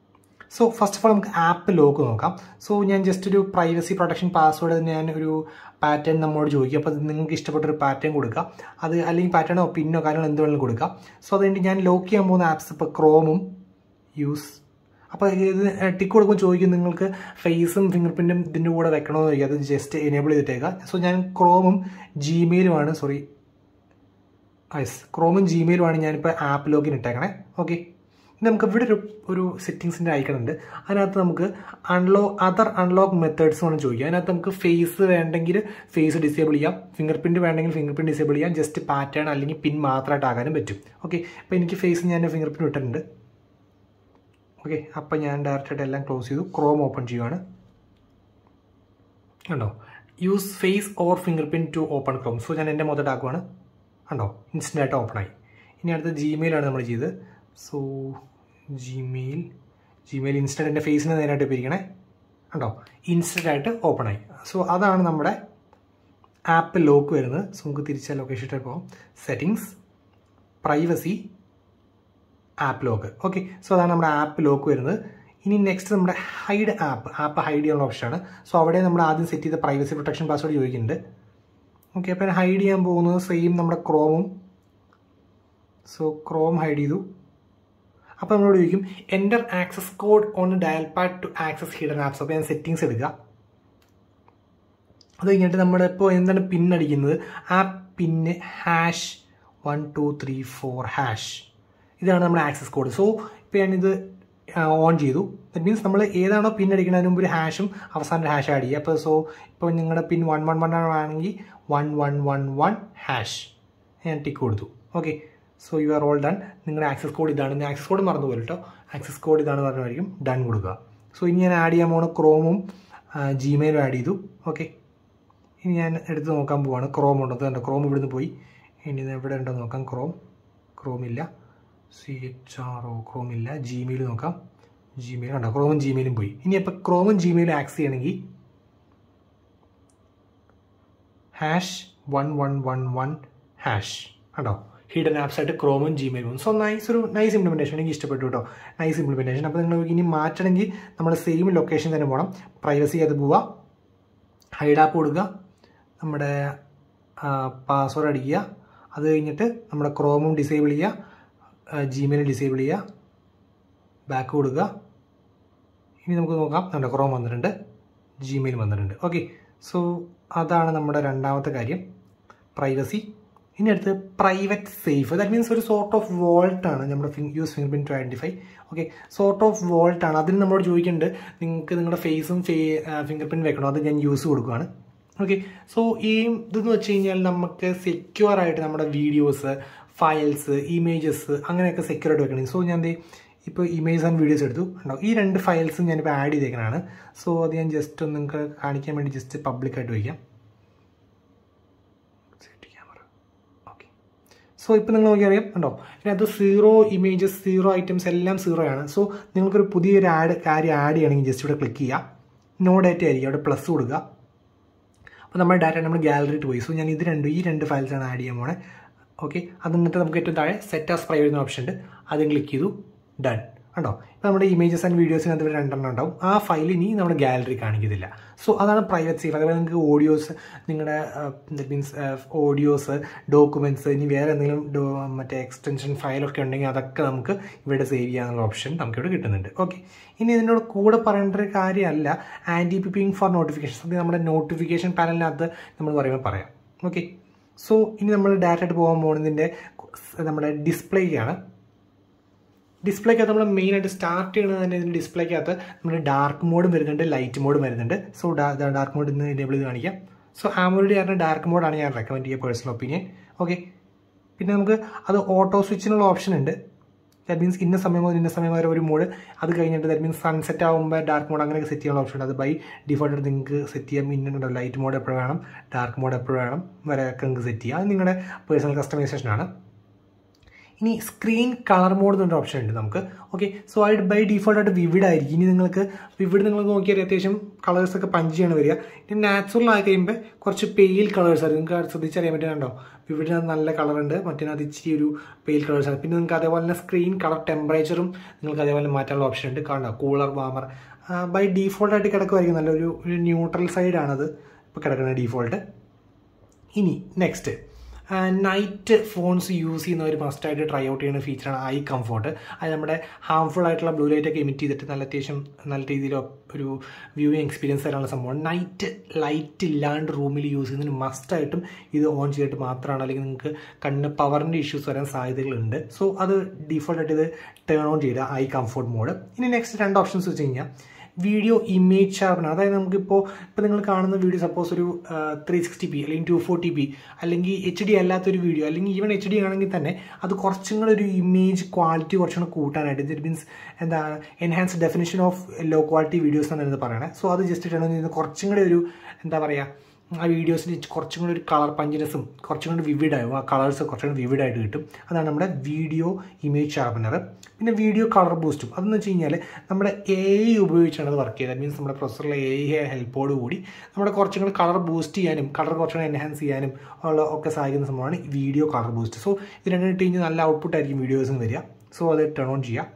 Speaker 1: സോ ഫസ്റ്റ് ഓഫ് ഓൾ നമുക്ക് ആപ്പ് ലോക്ക് നോക്കാം സോ ഞാൻ ജസ്റ്റ് ഒരു പ്രൈവസി പ്രൊട്ടക്ഷൻ പാസ്വേഡ് ഞാൻ ഒരു പാറ്റേൺ നമ്മോട് ചോദിക്കും അപ്പോൾ നിങ്ങൾക്ക് ഇഷ്ടപ്പെട്ട ഒരു പാറ്റേൺ കൊടുക്കുക അത് അല്ലെങ്കിൽ പാറ്റേണോ പിന്നോ കാര്യങ്ങളോ എന്ത് വേണമെങ്കിലും കൊടുക്കുക സോ അതുകൊണ്ട് ഞാൻ ലോക്ക് ചെയ്യാൻ പോകുന്ന ആപ്സ് ഇപ്പോൾ ക്രോമും യൂസ് അപ്പോൾ ഇത് ടിക്ക് കൊടുക്കുമ്പോൾ ചോദിക്കും നിങ്ങൾക്ക് ഫേസും ഫിംഗർ പ്രിൻറ്റും ഇതിൻ്റെ കൂടെ വെക്കണമെന്ന് ചോദിക്കുക അത് ജസ്റ്റ് എനേബിൾ ചെയ്തിട്ടേക്കുക സോ ഞാൻ ക്രോമും ജിമെയിലുമാണ് സോറി യെസ് ക്രോമും ജിമെയിലുമാണ് ഞാനിപ്പോൾ ആപ്പ് ലോഗിൻ ഇട്ടേക്കണേ ഓക്കെ നമുക്ക് ഇവിടെ ഒരു ഒരു സെറ്റിങ്സിൻ്റെ ഐക്കൺ ഉണ്ട് അതിനകത്ത് നമുക്ക് അൺലോ അതർ അൺലോക്ക് മെത്തേഡ്സ് വേണം ചോദിക്കുക അതിനകത്ത് നമുക്ക് ഫേസ് വേണ്ടെങ്കിൽ ഫേസ് ഡിസേബിൾ ചെയ്യാം ഫിംഗർ പ്രിൻറ്റ് വേണമെങ്കിൽ ഫിംഗർ പ്രിൻറ്റ് ഡിസേബിൾ ചെയ്യാം ജസ്റ്റ് പാറ്റേൺ അല്ലെങ്കിൽ പിൻ മാത്രമായിട്ട് ആകാനും പറ്റും ഓക്കെ അപ്പോൾ എനിക്ക് ഫേസ് ഞാൻ ഫിംഗർ പ്രിൻറ്റ് ഇട്ടിട്ടുണ്ട് ഓക്കെ അപ്പോൾ ഞാൻ ഡയറക്റ്റായിട്ട് എല്ലാം ക്ലോസ് ചെയ്തു ക്രോം ഓപ്പൺ ചെയ്യുവാണ് കണ്ടോ use face or fingerprint to open Chrome so ഞാൻ എൻ്റെ മൊത്തം ആക്കുവാണ് കണ്ടോ ഇൻസ്റ്റൻ്റ് ആയിട്ട് ഓപ്പൺ ആയി ഇനി അടുത്ത ജിമെയിലാണ് നമ്മൾ ചെയ്തത് സോ ജിമെയിൽ ജിമെയിൽ ഇൻസ്റ്റൻ്റ് എൻ്റെ ഫേസിന് നേരായിട്ട് ഇപ്പോൾ ഇരിക്കണേ കണ്ടോ ഇൻസ്റ്റൻ്റ് ആയിട്ട് ഓപ്പൺ ആയി സോ അതാണ് നമ്മുടെ ആപ്പ് ലോക്ക് വരുന്നത് സോ നമുക്ക് തിരിച്ച ലൊക്കേഷനിൽ പോകാം settings privacy app lock okay so അതാണ് നമ്മുടെ ആപ്പ് ലോക്ക് വരുന്നത് ഇനി നെക്സ്റ്റ് നമ്മുടെ ഹൈഡ് ആപ്പ് ആപ്പ് ഹൈഡ് ചെയ്യാനുള്ള ഓപ്ഷനാണ് സോ അവിടെ നമ്മൾ ആദ്യം സെറ്റ് ചെയ്ത പ്രൈവസി പ്രൊട്ടക്ഷൻ പാസ്വേഡ് ചോദിക്കുന്നുണ്ട് ഓക്കെ അപ്പോൾ ഹൈഡ് ചെയ്യാൻ പോകുന്നത് സെയിം നമ്മുടെ ക്രോമും സോ ക്രോം ഹൈഡ് ചെയ്തു അപ്പോൾ നമ്മളോട് ചോദിക്കും enter access code on dial pad to access hidden apps അപ്പോൾ ഞാൻ സെറ്റിങ്സ് എടുക്കുക അത് കഴിഞ്ഞിട്ട് നമ്മുടെ ഇപ്പോൾ എന്താണ് പിൻ അടിക്കുന്നത് ആ pin hash one two three four hash ഇതാണ് നമ്മുടെ ആക്സസ് കോഡ് സോ ഇപ്പോൾ ഞാനിത് ഓൺ ചെയ്തു ദറ്റ് മീൻസ് നമ്മൾ ഏതാണോ പിൻ അടിക്കുന്നതിന് മുമ്പ് ഒരു ഹാഷും അവസാനം ഹാഷ് ആഡ് ചെയ്യുക അപ്പോൾ സോ ഇപ്പോൾ നിങ്ങളുടെ പിൻ വൺ വൺ വൺ ആണെങ്കിൽ one one one one hash ഞാൻ ടിക്ക് കൊടുത്തു okay so you are all done നിങ്ങളുടെ ആക്സസ് കോഡ് ഇതാണ് ആക്സസ് കോഡ് മറന്നു പോലെ കേട്ടോ ആക്സസ് കോഡ് ഇതാണ് പറഞ്ഞായിരിക്കും ഡൺ കൊടുക്കുക സോ ഇനി ഞാൻ ആഡ് ചെയ്യാൻ പോകുന്ന ക്രോമും ജിമെയിലും ആഡ് ചെയ്തു ഓക്കെ ഇനി ഞാൻ എടുത്ത് നോക്കാൻ പോവാണ് ക്രോം ഉണ്ടോ കണ്ടോ ക്രോം ഇവിടുന്ന് പോയി ഇനി ഇത് എവിടെ ഉണ്ടോ നോക്കാം ക്രോം ക്രോം ഇല്ല C H R O Chrome ഇല്ല ജിമെയിൽ നോക്കാം ജിമെയിൽ കണ്ടോ ക്രോമും ജിമെയിലും പോയി ഇനി അപ്പോൾ ക്രോമും ജിമെയിലും ആക്സ് ചെയ്യണമെങ്കിൽ hash one one one one hash കണ്ടോ ഹിഡൻ ആപ്സ് ആയിട്ട് ക്രോമും ജിമെയിലും സോ നൈസ് ഒരു നൈസ് ഇംപ്ലിമെൻറ്റേഷൻ എനിക്ക് ഇഷ്ടപ്പെട്ടു കേട്ടോ നൈസ് ഇംപ്ലിമെൻറ്റേഷൻ അപ്പോൾ നിങ്ങൾ ഇനി മാറ്റണമെങ്കിൽ നമ്മൾ സെയിം ലൊക്കേഷൻ തന്നെ പോകണം പ്രൈവസി അത് പോവുക ഹൈഡ് ആപ്പ് കൊടുക്കുക നമ്മുടെ പാസ്വേഡ് അടിക്കുക അത് കഴിഞ്ഞിട്ട് നമ്മുടെ ക്രോമും ഡിസേബിൾ ചെയ്യുക ജിമെയിൽ ഡിസേബിൾ ചെയ്യുക ബാക്ക് കൊടുക്കുക ഇനി നമുക്ക് നോക്കാം നമ്മുടെ ക്രോം വന്നിട്ടുണ്ട് ജിമെയിൽ വന്നിട്ടുണ്ട് ഓക്കെ സോ അതാണ് നമ്മുടെ രണ്ടാമത്തെ കാര്യം പ്രൈവസി ഇനി അടുത്ത് പ്രൈവറ്റ് സേഫ് ദാറ്റ് മീൻസ് ഒരു സോർട്ട് ഓഫ് വോൾട്ട് ആണ് നമ്മുടെ use fingerprint to identify okay sort of vault ആണ് അതിന് നമ്മളോട് ചോദിക്കുന്നുണ്ട് നിങ്ങൾക്ക് നിങ്ങളുടെ ഫേസും ഫേ ഫിംഗർ പ്രിൻറ്റ് വെക്കണോ അത് ഞാൻ യൂസ് കൊടുക്കുകയാണ് ഓക്കെ സോ ഈ ഇതെന്ന് വെച്ച് കഴിഞ്ഞാൽ നമുക്ക് സെക്യൂർ ആയിട്ട് നമ്മുടെ വീഡിയോസ് ഫയൽസ് ഇമേജസ് അങ്ങനെയൊക്കെ സെക്യൂർ ആയിട്ട് വെക്കണം സോ ഞാൻ ഇപ്പോൾ ഇമേജ് ആൻഡ് വീഡിയോസ് എടുത്തു ഉണ്ടാവും ഈ രണ്ട് ഫയൽസും ഞാനിപ്പോൾ ആഡ് ചെയ്തേക്കണതാണ് സോ അത് ഞാൻ ജസ്റ്റ് ഒന്ന് നിങ്ങൾക്ക് കാണിക്കാൻ വേണ്ടി ജസ്റ്റ് പബ്ലിക്കായിട്ട് വയ്ക്കാം സോ ഇപ്പോൾ നിങ്ങൾ നോക്കി അറിയാം കണ്ടോ ഇതിനകത്ത് സീറോ ഇമേജസ് സീറോ ഐറ്റംസ് എല്ലാം സീറോ ആണ് സോ നിങ്ങൾക്കൊരു പുതിയൊരു ആഡ് കാര്യം ആഡ് ചെയ്യണമെങ്കിൽ ജസ്റ്റ് ഇവിടെ ക്ലിക്ക് ചെയ്യുക നോ ഡാറ്റ ആയിരിക്കും അവിടെ പ്ലസ് കൊടുക്കുക അപ്പോൾ നമ്മുടെ ഡാറ്റ നമ്മൾ ഗാലറിയിട്ട് പോയി സോ ഞാൻ ഇത് രണ്ടും ഈ രണ്ട് ഫയൽസാണ് ആഡ് ചെയ്യാൻ പോണേ ഓക്കെ അത് എന്നിട്ട് നമുക്ക് ഏറ്റവും താഴെ സെറ്റ് ആസ് പ്രൈവറ്റ് എന്ന ഓപ്ഷൻ ഉണ്ട് അതും ക്ലിക്ക് ചെയ്തു ഡൺ കണ്ടോ ഇപ്പോൾ നമ്മുടെ ഇമേജസ് ആൻഡ് വീഡിയോസിനകത്ത് ഇവിടെ രണ്ടെണ്ണം ഉണ്ടാവും ആ ഫയൽ ഇനി നമ്മുടെ ഗാലറി കാണിക്കത്തില്ല സോ അതാണ് പ്രൈവറ്റ് സേഫ് അതുപോലെ നിങ്ങൾക്ക് ഓഡിയോസ് നിങ്ങളുടെ ദറ്റ് മീൻസ് ഓഡിയോസ് ഡോക്യുമെൻറ്റ്സ് ഇനി വേറെ എന്തെങ്കിലും മറ്റേ എക്സ്റ്റൻഷൻ ഫയലൊക്കെ ഉണ്ടെങ്കിൽ അതൊക്കെ നമുക്ക് ഇവിടെ സേവ് ചെയ്യാനുള്ള ഓപ്ഷൻ നമുക്ക് ഇവിടെ കിട്ടുന്നുണ്ട് ഓക്കെ ഇനി ഇതിനോട് കൂടെ പറയേണ്ട ഒരു കാര്യമല്ല ആൻറ്റി പിപ്പിങ് ഫോർ നോട്ടിഫിക്കേഷൻ അത് നമ്മുടെ നോട്ടിഫിക്കേഷൻ പാനലിനകത്ത് നമ്മൾ പറയുമ്പോൾ പറയാം ഓക്കെ സോ ഇനി നമ്മൾ ഡയറക്റ്റ് ആയിട്ട് പോകാൻ പോകുന്നതിൻ്റെ നമ്മുടെ ഡിസ്പ്ലേക്കാണ് ഡിസ്പ്ലേക്കകത്ത് നമ്മൾ മെയിനായിട്ട് സ്റ്റാർട്ട് ചെയ്യുന്നത് തന്നെ ഇതിൻ്റെ ഡിസ്പ്ലേക്കകത്ത് നമ്മുടെ ഡാർക്ക് മോഡും വരുന്നുണ്ട് ലൈറ്റ് മോഡും വരുന്നുണ്ട് സോ ഡാർക്ക് മോഡ് ഇന്ന് എനേബിൾ ചെയ്ത് കാണിക്കാം സോ ആമോഡ് കാരണം ഡാർക്ക് മോഡാണ് ഞാൻ റെക്കമെൻഡ് ചെയ്യുക പേഴ്സണൽ ഒപ്പീനിയൻ ഓക്കെ പിന്നെ നമുക്ക് അത് ഓട്ടോ സ്വിച്ചിനുള്ള ഓപ്ഷൻ ഉണ്ട് ദാറ്റ് മീൻസ് ഇന്ന സമയം മുതൽ ഇന്ന സമയം വരെ ഒരു മോഡ് അത് കഴിഞ്ഞിട്ട് ദാറ്റ് മീൻസ് സൺസെറ്റ് ആകുമ്പോൾ ഡാർക്ക് മോഡ് അങ്ങനെയൊക്കെ സെറ്റ് ചെയ്യാനുള്ള ഓപ്ഷൻ ഉണ്ട് അത് ബൈ ഡിഫോൾട്ട് നിങ്ങൾക്ക് സെറ്റ് ചെയ്യാൻ ഇന്നുണ്ടോ ലൈറ്റ് മോഡ് എപ്പോഴും വേണം ഡാർക്ക് മോഡ് എപ്പോഴും വേണം വരെ ഒക്കെ നിങ്ങൾക്ക് സെറ്റ് ചെയ്യാം അത് നിങ്ങളുടെ പേഴ്സണൽ കസ്റ്റമൈസേഷൻ ആണ് ഇനി സ്ക്രീൻ കളർ മോഡ് എന്നൊരു ഓപ്ഷൻ ഉണ്ട് നമുക്ക് ഓക്കെ സോ അത് ബൈ ഡീഫോൾട്ട് ആയിട്ട് വിവിഡ് ആയിരിക്കും ഇനി നിങ്ങൾക്ക് വിവിഡ് നിങ്ങൾ നോക്കിയാൽ അത്യാവശ്യം കളേഴ്സ് ഒക്കെ പഞ്ചിയാണ് വരിക ഇനി നാച്ചുറൽ ആയി കഴിയുമ്പോൾ കുറച്ച് പെയിൽ കളേഴ്സ് ആയിരിക്കും നിങ്ങൾക്ക് ശ്രദ്ധിച്ചറിയാൻ പറ്റുന്നുണ്ടോ വിവിഡിനകത്ത് നല്ല കളർ ഉണ്ട് മറ്റേനകത്ത് ഇച്ചിരി ഒരു പെയിൽ കളേഴ്സ് ആണ് പിന്നെ നിങ്ങൾക്ക് അതേപോലെ തന്നെ സ്ക്രീൻ കളർ ടെമ്പറേച്ചറും നിങ്ങൾക്ക് അതേപോലെ മാറ്റാനുള്ള ഓപ്ഷൻ ഉണ്ട് കാണുക കൂളർ വാമർ ബൈ ഡീഫോൾട്ട് ആയിട്ട് കിടക്കുമായിരിക്കും നല്ലൊരു ഒരു ന്യൂട്രൽ സൈഡാണത് ഇപ്പോൾ കിടക്കുന്നത് ഡീഫോൾട്ട് ഇനി നെക്സ്റ്റ് നൈറ്റ് ഫോൺസ് യൂസ് ചെയ്യുന്നവർ മസ്റ്റായിട്ട് ട്രൈ ഔട്ട് ചെയ്യുന്ന ഫീച്ചറാണ് ഐ കംഫോർട്ട് അത് നമ്മുടെ ഹാംഫുൾ ആയിട്ടുള്ള ബ്ലൂ ലൈറ്റ് ഒക്കെ എമിറ്റ് ചെയ്തിട്ട് നല്ല അത്യാവശ്യം നല്ല രീതിയിൽ ഒരു വ്യൂയിങ് എക്സ്പീരിയൻസ് തരാനുള്ള സംഭവം നൈറ്റ് ലൈറ്റ് ഇല്ലാണ്ട് റൂമിൽ യൂസ് ചെയ്യുന്നതിന് മസ്റ്റായിട്ടും ഇത് ഓൺ ചെയ്തിട്ട് മാത്രമാണ് അല്ലെങ്കിൽ നിങ്ങൾക്ക് കണ്ണ് പവറിൻ്റെ ഇഷ്യൂസ് വരാൻ സാധ്യതകളുണ്ട് സോ അത് ഡീഫോൾട്ടായിട്ട് ഇത് ടേൺ ഓൺ ചെയ്ത ഐ കംഫോർട്ട് മോഡ് ഇനി നെക്സ്റ്റ് രണ്ട് ഓപ്ഷൻസ് വെച്ച് കഴിഞ്ഞാൽ വീഡിയോ ഇമേജ് ഷാർപ്പനർ അതായത് നമുക്കിപ്പോൾ ഇപ്പോൾ നിങ്ങൾ കാണുന്ന വീഡിയോ സപ്പോസ് ഒരു ത്രീ സിക്സ്റ്റി പി അല്ലെങ്കിൽ ടു ഫോർട്ടി പി അല്ലെങ്കിൽ എച്ച് ഡി അല്ലാത്തൊരു വീഡിയോ അല്ലെങ്കിൽ ഈവൻ എച്ച് ഡി ആണെങ്കിൽ തന്നെ അത് കുറച്ചും കൂടെ ഒരു ഇമേജ് ക്വാളിറ്റി കുറച്ചും കൂടെ കൂട്ടാനായിട്ട് ഇറ്റ് മീൻസ് എന്താ enhance definition of low quality videos എന്നാണ് ഇത് പറയണത് സോ അത് ജസ്റ്റ് ഇട്ടാണ് കുറച്ചും കൂടെ ഒരു എന്താ പറയുക ആ വീഡിയോസിന് കുറച്ചും കൂടി ഒരു കളർ പഞ്ചിനെസ്സും കുറച്ചും കൂടി വിവിഡായും ആ കളേഴ്സ് കുറച്ചും കൂടി വിവിഡായിട്ട് കിട്ടും അതാണ് നമ്മുടെ വീഡിയോ ഇമേജ് ഷാർപ്പനർ പിന്നെ വീഡിയോ കളർ ബൂസ്റ്റും അതെന്ന് വെച്ച് കഴിഞ്ഞാൽ നമ്മുടെ എ ഐ ഉപയോഗിച്ചാണ് അത് വർക്ക് ചെയ്തത് മീൻസ് നമ്മുടെ പ്രൊസറിലെ എ ഐ ഹെൽപ്പോട് കൂടി നമ്മുടെ കുറച്ചും കൂടി കളർ ബൂസ്റ്റ് ചെയ്യാനും കളർ കുറച്ചും കൂടി എൻഹാൻസ് ചെയ്യാനും ഉള്ള ഒക്കെ സഹായിക്കുന്ന സംഭവമാണ് വീഡിയോ കളർ ബൂസ്റ്റ് സോ ഇത് രണ്ടും ഇട്ട് കഴിഞ്ഞാൽ നല്ല ഔട്ട്പുട്ട് ആയിരിക്കും വീഡിയോസിന് വരിക സോ അത് ടേൺ ഓൺ ചെയ്യുക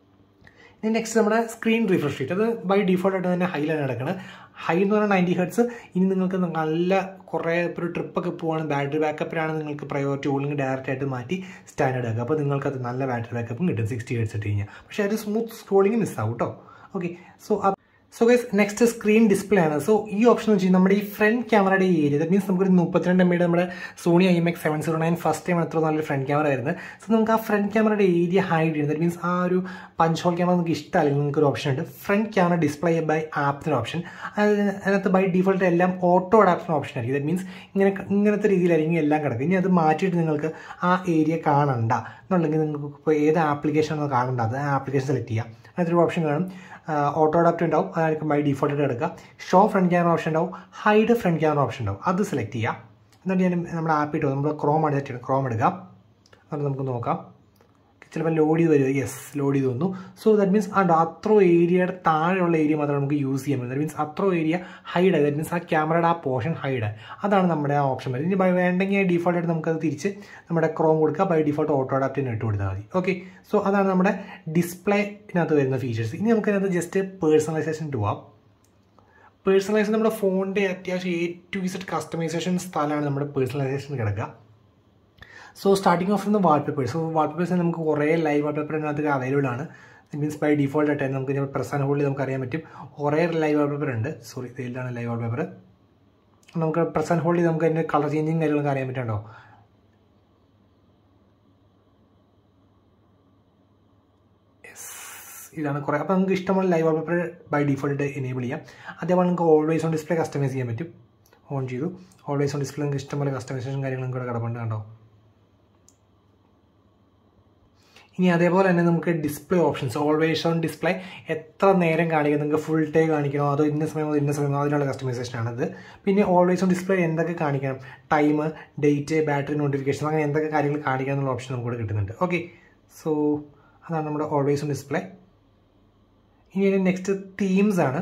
Speaker 1: ഇനി നെക്സ്റ്റ് നമ്മുടെ സ്ക്രീൻ റിഫ്രഷ് റേറ്റ് അത് ബൈ ഡിഫോൾട്ട് ആയിട്ട് തന്നെ ഹൈലാണ് നടക്കുന്നത് ഹൈ എന്ന് പറഞ്ഞാൽ നയൻറ്റി ഹെഡ്സ് ഇനി നിങ്ങൾക്ക് നല്ല കുറേ ഇപ്പോൾ ഒരു ട്രിപ്പൊക്കെ പോവാണ് ബാറ്ററി ബാക്കപ്പിനാണ് നിങ്ങൾക്ക് പ്രയോറിറ്റി ഉള്ളെങ്കിൽ ഡയറക്റ്റ് ആയിട്ട് മാറ്റി സ്റ്റാൻഡേർഡ് ആക്കുക അപ്പോൾ നിങ്ങൾക്ക് അത് നല്ല ബാറ്ററി ബാക്കപ്പും കിട്ടും സിക്സ്റ്റി ഹെഡ്സ് ഇട്ട് കഴിഞ്ഞാൽ പക്ഷേ അത് സ്മൂത്ത് സ്ക്രോളിങ് മിസ്സാവും കേട്ടോ okay so so guys next screen display ആണ് സോ ഈ ഓപ്ഷൻ വെച്ച് നമ്മുടെ ഈ ഫ്രണ്ട് ക്യാമറയുടെ ഏരിയ ദറ്റ് മീൻസ് നമുക്കൊരു മുപ്പത്തിരണ്ട് എം ബിയുടെ നമ്മുടെ Sony I M X seven zero nine first time എത്ര നല്ലൊരു ഫ്രണ്ട് ക്യാമറ ആയിരുന്നു സോ നമുക്ക് ആ ഫ്രണ്ട് ക്യാമറയുടെ ഏരിയ ഹൈഡ് ചെയ്യുന്നത് ദറ്റ് മീൻസ് ആ ഒരു പഞ്ച് ഹോൾ ക്യാമറ നമുക്ക് ഇഷ്ടമല്ലെങ്കിൽ നിങ്ങൾക്ക് ഒരു ഓപ്ഷൻ ഉണ്ട് ഫ്രണ്ട് ക്യാമറ ഡിസ്പ്ലേ ബൈ ആപ്പിന് ഓപ്ഷൻ അതിനകത്ത് ബൈ ഡിഫോൾട്ട് എല്ലാം ഓട്ടോ അഡാപ്ഷൻ ഓപ്ഷൻ ആയിരിക്കും ദറ്റ് മീൻസ് ഇങ്ങനെ ഇങ്ങനത്തെ രീതിയിലായിരിക്കും എല്ലാം കിടക്കുക ഇനി അത് മാറ്റിയിട്ട് നിങ്ങൾക്ക് ആ ഏരിയ കാണണ്ട എന്നുണ്ടെങ്കിൽ നിങ്ങൾക്ക് ഇപ്പോൾ ഏത് ആപ്ലിക്കേഷനാണോ കാണണ്ട അത് ആ ആപ്ലിക്കേഷൻ സെലക്ട് ചെയ്യാം അതിനകത്ത് ഒരു ഓപ്ഷൻ കാണും ഓട്ടോ അഡാപ്റ്റ് ഉണ്ടാവും അതായിരിക്കും ബൈ ഡിഫോൾട്ട് എടുക്കുക ഷോ ഫ്രണ്ട് ക്യാമറ ഓപ്ഷൻ ഉണ്ടാവും ഹൈഡ് ഫ്രണ്ട് ക്യാമറ ഓപ്ഷൻ ഉണ്ടാവും അത് സെലക്ട് ചെയ്യാം എന്നിട്ട് ഞാൻ നമ്മുടെ ആപ്പ് ഇട്ടു നമ്മൾ ക്രോം അടിച്ചിട്ട് ക്രോം എടുക്കാം എന്നിട്ട് നമുക്ക് നോക്കാം ചിലപ്പോൾ ലോഡ് ചെയ്ത് വരും യെസ് ലോഡ് ചെയ്ത് വന്നു സോ ദാറ്റ് മീൻസ് ആ അത്ര ഏരിയയുടെ താഴെയുള്ള ഏരിയ മാത്രമേ നമുക്ക് യൂസ് ചെയ്യാൻ പറ്റും ദാറ്റ് മീൻസ് അത്ര ഏരിയ ഹൈഡ് ദാറ്റ് മീൻസ് ആ ക്യാമറയുടെ ആ പോർഷൻ ഹൈഡ് അതാണ് നമ്മുടെ ആ ഓപ്ഷൻ വരുന്നത് ഇനി ബൈ വേണ്ടെങ്കിൽ ഡീഫോൾട്ട് ആയിട്ട് നമുക്കത് തിരിച്ച് നമ്മുടെ ക്രോം കൊടുക്കുക ബൈ ഡിഫോൾട്ട് ഓട്ടോ അഡാപ്റ്റിന് ഇട്ട് കൊടുത്താൽ മതി ഓക്കെ സോ അതാണ് നമ്മുടെ ഡിസ്പ്ലേനകത്ത് വരുന്ന ഫീച്ചേഴ്സ് ഇനി നമുക്കതിനകത്ത് ജസ്റ്റ് പേഴ്സണലൈസേഷൻ പോവാം പേഴ്സണലൈസേഷൻ നമ്മുടെ ഫോണിൻ്റെ അത്യാവശ്യം എ ടു ഇസഡ് കസ്റ്റമൈസേഷൻ സ്ഥലമാണ് നമ്മുടെ പേഴ്സണലൈസേഷൻ കിടക്കുക സോ സ്റ്റാർട്ടിങ് ഓഫ് നിന്ന് വാൾപേപ്പേഴ്സ് സോ വാൾപേപ്പേഴ്സ് നമുക്ക് കുറേ ലൈവ് വാൾപേപ്പർ അതിനകത്ത് അവൈലബിൾ ആണ് മീൻസ് ബൈ ഡിഫോൾട്ട് ആയിട്ട് നമുക്ക് പ്രസ് ആൻഡ് ഹോൾഡ് നമുക്ക് അറിയാൻ പറ്റും കുറേ ലൈവ് വാൾപേപ്പർ ഉണ്ട് സോറി ഇതിലാണ് ലൈവ് വാൾപേപ്പർ നമുക്ക് പ്രസ് ആൻഡ് ഹോൾഡ് ചെയ്ത് നമുക്ക് അതിൻ്റെ കളർ ചേഞ്ചിങ് കാര്യങ്ങളൊക്കെ അറിയാൻ പറ്റുന്നുണ്ടോ ഇതാണ് കുറേ അപ്പോൾ നമുക്ക് ഇഷ്ടമുള്ള live wallpaper by default enable ചെയ്യാം അതേപോലെ നമുക്ക് ഓൾവേസ് ഓൺ ഡിസ്പ്ലേ കസ്റ്റമൈസ് ചെയ്യാൻ പറ്റും ഓൺ ചെയ്തു ഓൾവേസ് ഓൺ ഡിസ്പ്ലേ നിങ്ങൾക്ക് ഇഷ്ടംപോലെ കസ്റ്റമൈസേഷൻ കാര്യങ്ങളും കൂടെ കിടപ്പുണ്ട് കണ്ടോ ഇനി അതേപോലെ തന്നെ നമുക്ക് display options always on display എത്ര നേരം കാണിക്കും നിങ്ങൾക്ക് ഫുൾ ടൈം കാണിക്കണോ അതോ ഇന്ന സമയം ഇന്ന സമയം അതിനുള്ള കസ്റ്റമൈസേഷൻ ആണിത് പിന്നെ ഓൾവേസ് ഓൺ ഡിസ്പ്ലേ എന്തൊക്കെ കാണിക്കണം ടൈം ഡേറ്റ് ബാറ്ററി നോട്ടിഫിക്കേഷൻ അങ്ങനെ എന്തൊക്കെ കാര്യങ്ങൾ കാണിക്കണം എന്നുള്ള ഓപ്ഷൻ നമുക്ക് കിട്ടുന്നുണ്ട് ഓക്കെ സോ അതാണ് നമ്മുടെ ഓൾവേസ് ഓൺ ഡിസ്പ്ലേ ഇനി നെക്സ്റ്റ് തീംസ് ആണ്